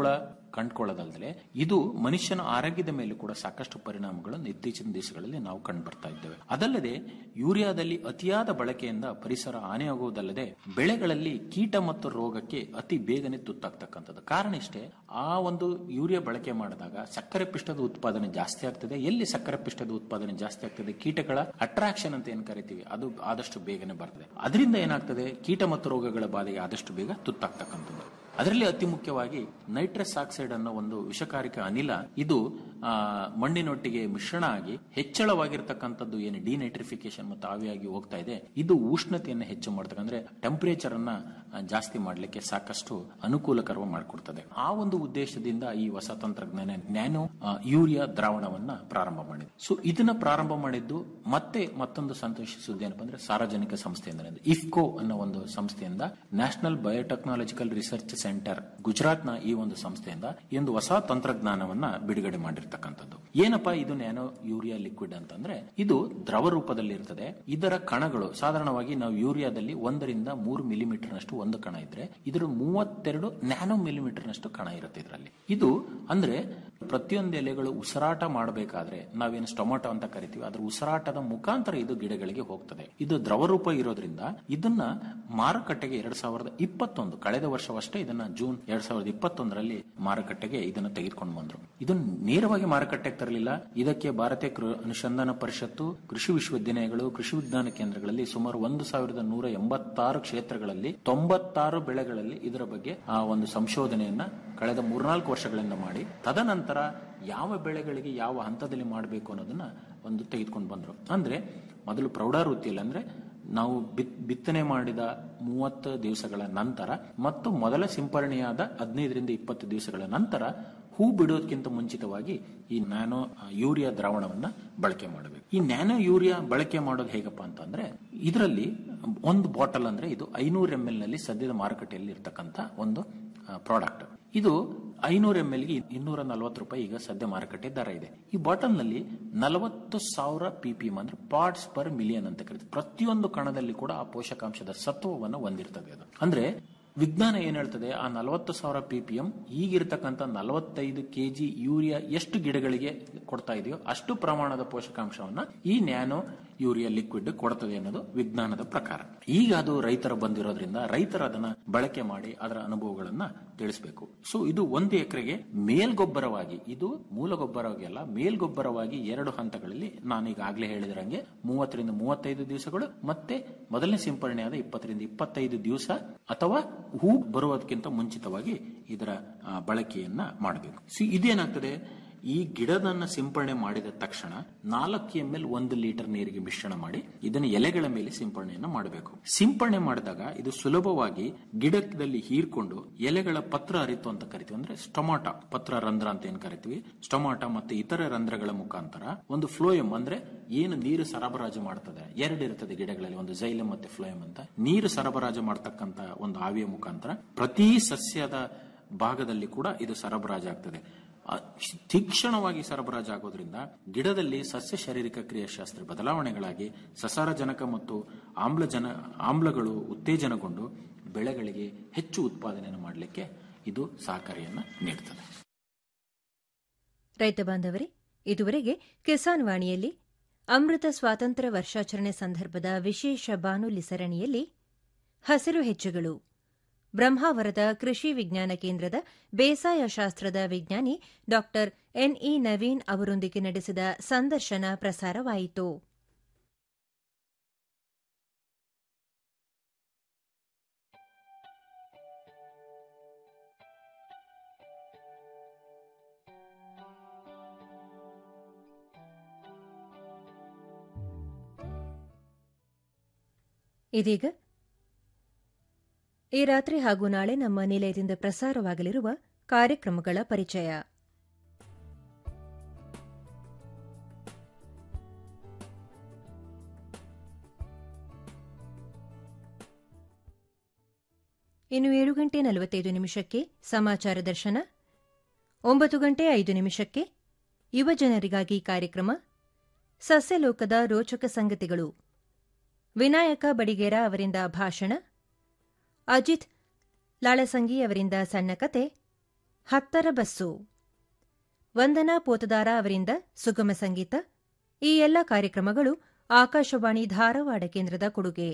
ಕಂಡುಕೊಳ್ಳೋದಲ್ಲದೆ ಇದು ಮನುಷ್ಯನ ಆರೋಗ್ಯದ ಮೇಲೆ ಕೂಡ ಸಾಕಷ್ಟು ಪರಿಣಾಮಗಳನ್ನು ಇತ್ತೀಚಿನ ದಿವಸಗಳಲ್ಲಿ ನಾವು ಕಂಡು ಬರ್ತಾ ಇದ್ದೇವೆ ಅದಲ್ಲದೆ ಯೂರಿಯಾದಲ್ಲಿ ಅತಿಯಾದ ಬಳಕೆಯಿಂದ ಪರಿಸರ ಹಾನಿಯಾಗುವುದಲ್ಲದೆ ಬೆಳೆಗಳಲ್ಲಿ ಕೀಟ ಮತ್ತು ರೋಗಕ್ಕೆ ಅತಿ ಬೇಗನೆ ತುತ್ತಾಗ್ತಕ್ಕಂಥದ್ದು ಕಾರಣ ಇಷ್ಟೇ ಆ ಒಂದು ಯೂರಿಯಾ ಬಳಕೆ ಮಾಡಿದಾಗ ಸಕ್ಕರೆ ಪಿಷ್ಟದ ಉತ್ಪಾದನೆ ಜಾಸ್ತಿ ಆಗ್ತದೆ ಎಲ್ಲಿ ಸಕ್ಕರೆ ಪಿಷ್ಟದ ಉತ್ಪಾದನೆ ಜಾಸ್ತಿ ಆಗ್ತದೆ ಕೀಟಗಳ ಅಟ್ರಾಕ್ಷನ್ ಅಂತ ಏನ್ ಕರಿತೀವಿ ಅದು ಆದಷ್ಟು ಬೇಗನೆ ಬರ್ತದೆ ಅದರಿಂದ ಏನಾಗ್ತದೆ ಕೀಟ ಮತ್ತು ರೋಗಗಳ ಬಾಧೆಗೆ ಆದಷ್ಟು ಬೇಗ ತುತ್ತಾಗ್ತಕ್ಕಂಥದ್ದು ಅದರಲ್ಲಿ ಅತಿ ಮುಖ್ಯವಾಗಿ ನೈಟ್ರಸ್ ಆಕ್ಸೈಡ್ ಅನ್ನೋ ಒಂದು ವಿಷಕಾರಿಕ ಅನಿಲ ಇದು ಆ, ಮಣ್ಣಿನೊಟ್ಟಿಗೆ ಮಿಶ್ರಣ ಆಗಿ ಹೆಚ್ಚಳವಾಗಿರ್ತಕ್ಕಂಥದ್ದು ಏನು ಡಿನೈಟ್ರಿಫಿಕೇಶನ್ ಮತ್ತು ಆವಿಯಾಗಿ ಹೋಗ್ತಾ ಇದೆ ಇದು ಉಷ್ಣತೆಯನ್ನು ಹೆಚ್ಚು ಮಾಡ್ತಕ್ಕ ಅಂದ್ರೆ ಟೆಂಪರೇಚರ್ ಅನ್ನ ಆ, ಜಾಸ್ತಿ ಮಾಡಲಿಕ್ಕೆ ಸಾಕಷ್ಟು ಅನುಕೂಲಕರ ಮಾಡಿಕೊಡ್ತದೆ ಆ ಒಂದು ಉದ್ದೇಶದಿಂದ ಈ ಹೊಸ ತಂತ್ರಜ್ಞಾನ ನ್ಯಾನೋ ಆ, ಯೂರಿಯಾ ದ್ರಾವಣವನ್ನ ಪ್ರಾರಂಭ ಮಾಡಿದೆ ಸೊ ಇದನ್ನ ಪ್ರಾರಂಭ ಮಾಡಿದ್ದು ಮತ್ತೆ ಮತ್ತೊಂದು ಸಂತೋಷ ಸುದ್ದಿ ಏನಪ್ಪಾ ಅಂದ್ರೆ ಸಾರ್ವಜನಿಕ ಸಂಸ್ಥೆಯಿಂದ ಇಫ್ಕೋ ಅನ್ನೋ ಒಂದು ಸಂಸ್ಥೆಯಿಂದ national biotechnological research centre Gujarat ನ ಈ ಒಂದು ಸಂಸ್ಥೆಯಿಂದ ಈ ಒಂದು ಹೊಸ ತಂತ್ರಜ್ಞಾನವನ್ನ ಬಿಡುಗಡೆ ಮಾಡಿರ್ತಕ್ಕಂಥದ್ದು ಏನಪ್ಪಾ ಇದು ನ್ಯಾನೋ ಯೂರಿಯಾ ಲಿಕ್ವಿಡ್ ಅಂತಂದ್ರೆ ಇದು ದ್ರವ ರೂಪದಲ್ಲಿ ಇರ್ತದೆ ಇದರ ಕಣಗಳು ಸಾಧಾರಣವಾಗಿ ನಾವು ಯೂರಿಯಾದಲ್ಲಿ ಒಂದರಿಂದ ಮೂರು ಮಿಲಿಮೀಟರ್ ನಷ್ಟು ಒಂದು ಕಣ ಇದ್ರೆ ಇದರ ಮೂವತ್ತೆರಡು ನ್ಯಾನೋ ಮಿಲಿಮೀಟರ್ ನಷ್ಟು ಕಣ ಇರುತ್ತೆ ಇದರಲ್ಲಿ ಇದು ಅಂದ್ರೆ ಪ್ರತಿಯೊಂದು ಎಲೆಗಳು ಉಸಿರಾಟ ಮಾಡಬೇಕಾದ್ರೆ ನಾವೇನು ಸ್ಟೊಮಾಟೊ ಅಂತ ಕರಿತೀವಿ ಅದ್ರ ಉಸಿರಾಟದ ಮುಖಾಂತರ ಇದು ಗಿಡಗಳಿಗೆ ಹೋಗ್ತದೆ ಇದು ದ್ರವ ರೂಪ ಇರೋದ್ರಿಂದ ಇದನ್ನ ಮಾರುಕಟ್ಟೆಗೆ ಎರಡ್ ಸಾವಿರದ ಇಪ್ಪತ್ತೊಂದು ಕಳೆದ ವರ್ಷವಷ್ಟೇ ಇದನ್ನ ಜೂನ್ ಎರಡ್ ಸಾವಿರದ ಇಪ್ಪತ್ತೊಂದರಲ್ಲಿ ಮಾರುಕಟ್ಟೆಗೆ ಇದನ್ನ ತೆಗೆದುಕೊಂಡು ಬಂದ್ರು ಇದನ್ನ ನೇರವಾಗಿ ಮಾರುಕಟ್ಟೆಗೆ ತರಲಿಲ್ಲ ಇದಕ್ಕೆ ಭಾರತೀಯ ಕೃ- ಅನುಸಂಧಾನ ಪರಿಷತ್ತು ಕೃಷಿ ವಿಶ್ವವಿದ್ಯಾಲಯಗಳು ಕೃಷಿ ವಿಜ್ಞಾನ ಕೇಂದ್ರಗಳಲ್ಲಿ ಸುಮಾರು ಒಂದು ಸಾವಿರದ ನೂರ ಎಂಬತ್ತಾರು ಕ್ಷೇತ್ರಗಳಲ್ಲಿ ತೊಂಬತ್ತಾರು ಬೆಳೆಗಳಲ್ಲಿ ಇದರ ಬಗ್ಗೆ ಆ ಒಂದು ಸಂಶೋಧನೆಯನ್ನ ಕಳೆದ ಮೂರ್ನಾಲ್ಕು ವರ್ಷಗಳಿಂದ ಮಾಡಿ ತದನಂತರ ಯಾವ ಬೆಳೆಗಳಿಗೆ ಯಾವ ಹಂತದಲ್ಲಿ ಮಾಡಬೇಕು ಅನ್ನೋದನ್ನ ಒಂದು ತೆಗೆದುಕೊಂಡು ಬಂದ್ರು ಅಂದ್ರೆ ಮೊದಲು ಪ್ರೌಢಾವೃತ್ತಿಯಲ್ಲಿ ಅಂದ್ರೆ ನಾವು ಬಿತ್- ಬಿತ್ತನೆ ಮಾಡಿದ ಮೂವತ್ತು ದಿವಸಗಳ ನಂತರ ಮತ್ತು ಮೊದಲ ಸಿಂಪರಣೆಯಾದ ಹದಿನೈದರಿಂದ ಇಪ್ಪತ್ತು ದಿವಸಗಳ ನಂತರ ಹೂ ಬಿಡೋದಕ್ಕಿಂತ ಮುಂಚಿತವಾಗಿ ಈ ನ್ಯಾನೋ ಆ, ಯೂರಿಯಾ ದ್ರಾವಣವನ್ನ ಬಳಕೆ ಮಾಡಬೇಕು ಈ ನ್ಯಾನೋ ಯೂರಿಯಾ ಬಳಕೆ ಮಾಡೋದು ಹೇಗಪ್ಪ ಅಂತಂದ್ರೆ ಇದರಲ್ಲಿ ಒಂದು ಬಾಟಲ್ ಅಂದ್ರೆ ಇದು ಐನೂರು ಎಂ ಎಲ್ ನಲ್ಲಿ ಸದ್ಯದ ಮಾರುಕಟ್ಟೆಯಲ್ಲಿ ಇರ್ತಕ್ಕಂಥ ಒಂದು ಪ್ರಾಡಕ್ಟ್ ಇದು ಐನೂರು ಎಂ ಎಲ್ ಗೆ ಇನ್ನೂರ ನಲವತ್ತು ರೂಪಾಯಿ ಈಗ ಸದ್ಯ ಮಾರುಕಟ್ಟೆ ದರ ಇದೆ ಈ ಬಾಟಲ್ ನಲ್ಲಿ ನಲವತ್ತು ಸಾವಿರ ಪಿ ಪಿ ಎಂ ಅಂದ್ರೆ ಪಾರ್ಟ್ಸ್ ಪರ್ ಮಿಲಿಯನ್ ಅಂತ ಕರೀತಾರೆ ಪ್ರತಿಯೊಂದು ಕಣದಲ್ಲಿ ಕೂಡ ಆ ಪೋಷಕಾಂಶದ ಸತ್ವವನ್ನು ಹೊಂದಿರ್ತದೆ ಅದು ಅಂದ್ರೆ ವಿಜ್ಞಾನ ಏನ್ ಹೇಳ್ತದೆ ಆ ನಲವತ್ತು ಸಾವಿರ ಪಿ ಪಿ ಎಂ ಈಗಿರ್ತಕ್ಕಂಥ ನಲವತ್ತೈದು ಕೆಜಿ ಯೂರಿಯಾ ಎಷ್ಟು ಗಿಡಗಳಿಗೆ ಕೊಡ್ತಾ ಇದೆಯೋ ಅಷ್ಟು ಪ್ರಮಾಣದ ಪೋಷಕಾಂಶವನ್ನ ಈ ನ್ಯಾನೋ ಯೂರಿಯಾ ಲಿಕ್ವಿಡ್ ಕೊಡ್ತದೆ ಅನ್ನೋದು ವಿಜ್ಞಾನದ ಪ್ರಕಾರ ಈಗ ಅದು ರೈತರ ಬಂದಿರೋದ್ರಿಂದ ರೈತರ ಅದನ್ನ ಬಳಕೆ ಮಾಡಿ ಅದರ ಅನುಭವಗಳನ್ನ ತಿಳಿಸಬೇಕು ಸೊ ಇದು ಒಂದು ಎಕರೆಗೆ ಮೇಲ್ಗೊಬ್ಬರವಾಗಿ ಇದು ಮೂಲ ಗೊಬ್ಬರವಾಗಿ ಅಲ್ಲ ಮೇಲ್ಗೊಬ್ಬರವಾಗಿ ಎರಡು ಹಂತಗಳಲ್ಲಿ ನಾನು ಈಗಾಗಲೇ ಹೇಳಿದ್ರಂಗೆ ಮೂವತ್ತರಿಂದ ಮೂವತ್ತೈದು ದಿವಸಗಳು ಮತ್ತೆ ಮೊದಲನೇ ಸಿಂಪರಣೆಯಾದ ಇಪ್ಪತ್ತರಿಂದ ಇಪ್ಪತ್ತೈದು ದಿವಸ ಅಥವಾ ಹೂ ಬರುವುದಕ್ಕಿಂತ ಮುಂಚಿತವಾಗಿ ಇದರ ಆ, ಬಳಕೆಯನ್ನ ಮಾಡಬೇಕು ಸಿ ಇದೇನಾಗ್ತದೆ ಈ ಗಿಡದನ್ನ ಸಿಂಪರಣೆ ಮಾಡಿದ ತಕ್ಷಣ ನಾಲ್ಕು ಎಂ ಎಲ್ ಒಂದು ಲೀಟರ್ ನೀರಿಗೆ ಮಿಶ್ರಣ ಮಾಡಿ ಇದನ್ನ ಎಲೆಗಳ ಮೇಲೆ ಸಿಂಪರಣೆಯನ್ನ ಮಾಡಬೇಕು ಸಿಂಪರಣೆ ಮಾಡಿದಾಗ ಇದು ಸುಲಭವಾಗಿ ಗಿಡದಲ್ಲಿ ಹೀರ್ಕೊಂಡು ಎಲೆಗಳ ಪತ್ರ ಹರಿತು ಅಂತ ಕರಿತೀವಿ ಅಂದ್ರೆ ಸ್ಟೊಮಾಟ ಪತ್ರ ರಂಧ್ರ ಅಂತ ಏನ್ ಕರಿತೀವಿ ಸ್ಟೊಮಾಟ ಮತ್ತೆ ಇತರ ರಂಧ್ರಗಳ ಮುಖಾಂತರ ಒಂದು ಫ್ಲೋಯಮ್ ಅಂದ್ರೆ ಏನು ನೀರು ಸರಬರಾಜು ಮಾಡ್ತದೆ ಎರಡು ಇರ್ತದೆ ಗಿಡಗಳಲ್ಲಿ ಒಂದು ಜೈಲಮ್ ಮತ್ತೆ ಫ್ಲೋಯಮ್ ಅಂತ ನೀರು ಸರಬರಾಜು ಮಾಡ್ತಕ್ಕಂತ ಒಂದು ಆವಿಯ ಮುಖಾಂತರ ಪ್ರತಿ ಸಸ್ಯದ ಭಾಗದಲ್ಲಿ ಕೂಡ ಇದು ಸರಬರಾಜು ಆಗ್ತದೆ ಆ, ತೀಕ್ಷ್ಣವಾಗಿ ಸರಬರಾಜು ಆಗೋದ್ರಿಂದ ಗಿಡದಲ್ಲಿ ಸಸ್ಯ ಶಾರೀರಿಕ ಕ್ರಿಯಾಶಾಸ್ತ್ರ ಬದಲಾವಣೆಗಳಾಗಿ ಸಸಾರಜನಕ ಮತ್ತು ಆಮ್ಲಜನ ಆಮ್ಲಗಳು ಉತ್ತೇಜನಗೊಂಡು ಬೆಳೆಗಳಿಗೆ ಹೆಚ್ಚು ಉತ್ಪಾದನೆಯನ್ನು ಮಾಡಲಿಕ್ಕೆ ಇದು ಸಹಕಾರಿಯನ್ನ ನೀಡುತ್ತದೆ ರೈತ ಬಾಂಧವರೇ ಇದುವರೆಗೆ ಕಿಸಾನ್ ವಾಣಿಯಲ್ಲಿ ಅಮೃತ ಸ್ವಾತಂತ್ರ್ಯ ವರ್ಷಾಚರಣೆ ಸಂದರ್ಭದ ವಿಶೇಷ ಬಾನುಲಿ ಸರಣಿಯಲ್ಲಿ ಹಸಿರು ಹೆಚ್ಚುಗಳು ಬ್ರಹ್ಮಾವರದ ಕೃಷಿ ವಿಜ್ಞಾನ ಕೇಂದ್ರದ ಬೇಸಾಯ ಶಾಸ್ತ್ರದ ವಿಜ್ಞಾನಿ ಡಾ ಎನ್ಇ ನವೀನ್ ಅವರೊಂದಿಗೆ ನಡೆಸಿದ ಸಂದರ್ಶನ ಪ್ರಸಾರವಾಯಿತು ಇದೀಗ ಈ ರಾತ್ರಿ ಹಾಗೂ ನಾಳೆ ನಮ್ಮ ನಿಲಯದಿಂದ ಪ್ರಸಾರವಾಗಲಿರುವ ಕಾರ್ಯಕ್ರಮಗಳ ಪರಿಚಯ ಇನ್ನು ಏಳು ಗಂಟೆ ನಲವತ್ತೈದು ನಿಮಿಷಕ್ಕೆ ಸಮಾಚಾರ ದರ್ಶನ ಒಂಬತ್ತು ಗಂಟೆ ಐದು ನಿಮಿಷಕ್ಕೆ ಯುವಜನರಿಗಾಗಿ ಕಾರ್ಯಕ್ರಮ ಸಸ್ಯಲೋಕದ ರೋಚಕ ಸಂಗತಿಗಳು ವಿನಾಯಕ ಬಡಿಗೇರ ಅವರಿಂದ ಭಾಷಣ ಅಜಿತ್ ಲಾಳಸಂಗಿ ಅವರಿಂದ ಸಣ್ಣ ಕತೆ ಹತ್ತರ ಬಸ್ಸು ವಂದನಾ ಪೋತದಾರ ಅವರಿಂದ ಸುಗಮ ಸಂಗೀತ ಈ ಎಲ್ಲ ಕಾರ್ಯಕ್ರಮಗಳು ಆಕಾಶವಾಣಿ ಧಾರವಾಡ ಕೇಂದ್ರದ ಕೊಡುಗೆ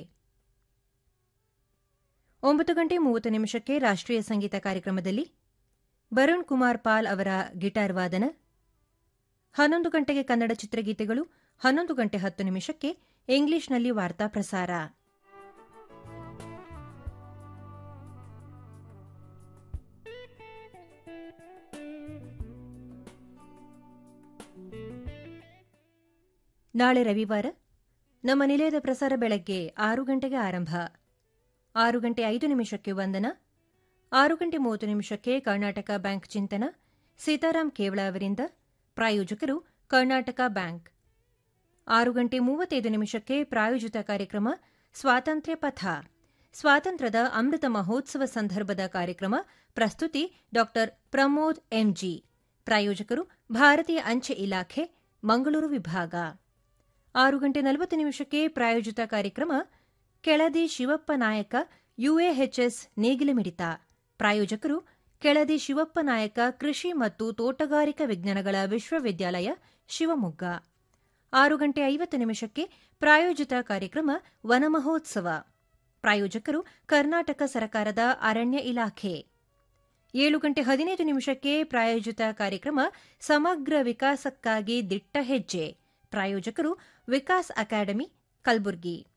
ಒಂಬತ್ತು ಗಂಟೆ ಮೂವತ್ತು ನಿಮಿಷಕ್ಕೆ ರಾಷ್ಟ್ರೀಯ ಸಂಗೀತ ಕಾರ್ಯಕ್ರಮದಲ್ಲಿ ಬರುಣ್ ಕುಮಾರ್ ಪಾಲ್ ಅವರ ಗಿಟಾರ್ ವಾದನ ಹನ್ನೊಂದು ಗಂಟೆಗೆ ಕನ್ನಡ ಚಿತ್ರಗೀತೆಗಳು ಹನ್ನೊಂದು ಗಂಟೆ ಹತ್ತು ನಿಮಿಷಕ್ಕೆ ಇಂಗ್ಲಿಷ್ನಲ್ಲಿ ವಾರ್ತಾ ಪ್ರಸಾರ ನಾಳೆ ರವಿವಾರ ನಮ್ಮ ನಿಲಯದ ಪ್ರಸಾರ ಬೆಳಗ್ಗೆ ಆರು ಗಂಟೆಗೆ ಆರಂಭ ಆರು ಗಂಟೆ ಐದು ನಿಮಿಷಕ್ಕೆ ವಂದನ ಆರು ಗಂಟೆ ಮೂವತ್ತು ನಿಮಿಷಕ್ಕೆ ಕರ್ನಾಟಕ ಬ್ಯಾಂಕ್ ಚಿಂತನ ಸೀತಾರಾಮ್ ಕೇವಳ ಅವರಿಂದ ಪ್ರಾಯೋಜಕರು ಕರ್ನಾಟಕ ಬ್ಯಾಂಕ್ ಆರು ಗಂಟೆ ಮೂವತ್ತೈದು ನಿಮಿಷಕ್ಕೆ ಪ್ರಾಯೋಜಿತ ಕಾರ್ಯಕ್ರಮ ಸ್ವಾತಂತ್ರ್ಯ ಪಥ ಸ್ವಾತಂತ್ರ್ಯದ ಅಮೃತ ಮಹೋತ್ಸವ ಸಂದರ್ಭದ ಕಾರ್ಯಕ್ರಮ ಪ್ರಸ್ತುತಿ ಡಾ ಪ್ರಮೋದ್ ಎಂಜಿ ಪ್ರಾಯೋಜಕರು ಭಾರತೀಯ ಅಂಚೆ ಇಲಾಖೆ ಮಂಗಳೂರು ವಿಭಾಗ ಆರು ಗಂಟೆ ನಲವತ್ತು ನಿಮಿಷಕ್ಕೆ ಪ್ರಾಯೋಜಿತ ಕಾರ್ಯಕ್ರಮ ಕೆಳದಿ ಶಿವಪ್ಪ ನಾಯಕ ಯುಎಎಚ್ಎಸ್ ನೇಗಿಲ ಮಿಡಿತ ಪ್ರಾಯೋಜಕರು ಕೆಳದಿ ಶಿವಪ್ಪ ನಾಯಕ ಕೃಷಿ ಮತ್ತು ತೋಟಗಾರಿಕಾ ವಿಜ್ಞಾನಗಳ ವಿಶ್ವವಿದ್ಯಾಲಯ ಶಿವಮೊಗ್ಗ ಆರು ಗಂಟೆ ಐವತ್ತು ನಿಮಿಷಕ್ಕೆ ಪ್ರಾಯೋಜಿತ ಕಾರ್ಯಕ್ರಮ ವನಮಹೋತ್ಸವ ಪ್ರಾಯೋಜಕರು ಕರ್ನಾಟಕ ಸರ್ಕಾರದ ಅರಣ್ಯ ಇಲಾಖೆ ಏಳು ಗಂಟೆ ಹದಿನೈದು ನಿಮಿಷಕ್ಕೆ ಪ್ರಾಯೋಜಿತ ಕಾರ್ಯಕ್ರಮ ಸಮಗ್ರ ವಿಕಾಸಕ್ಕಾಗಿ ದಿಟ್ಟ ಹೆಜ್ಜೆ ಪ್ರಾಯೋಜಕರು ವಿಕಾಸ್ ಅಕಾಡೆಮಿ ಕಲಬುರ್ಗಿ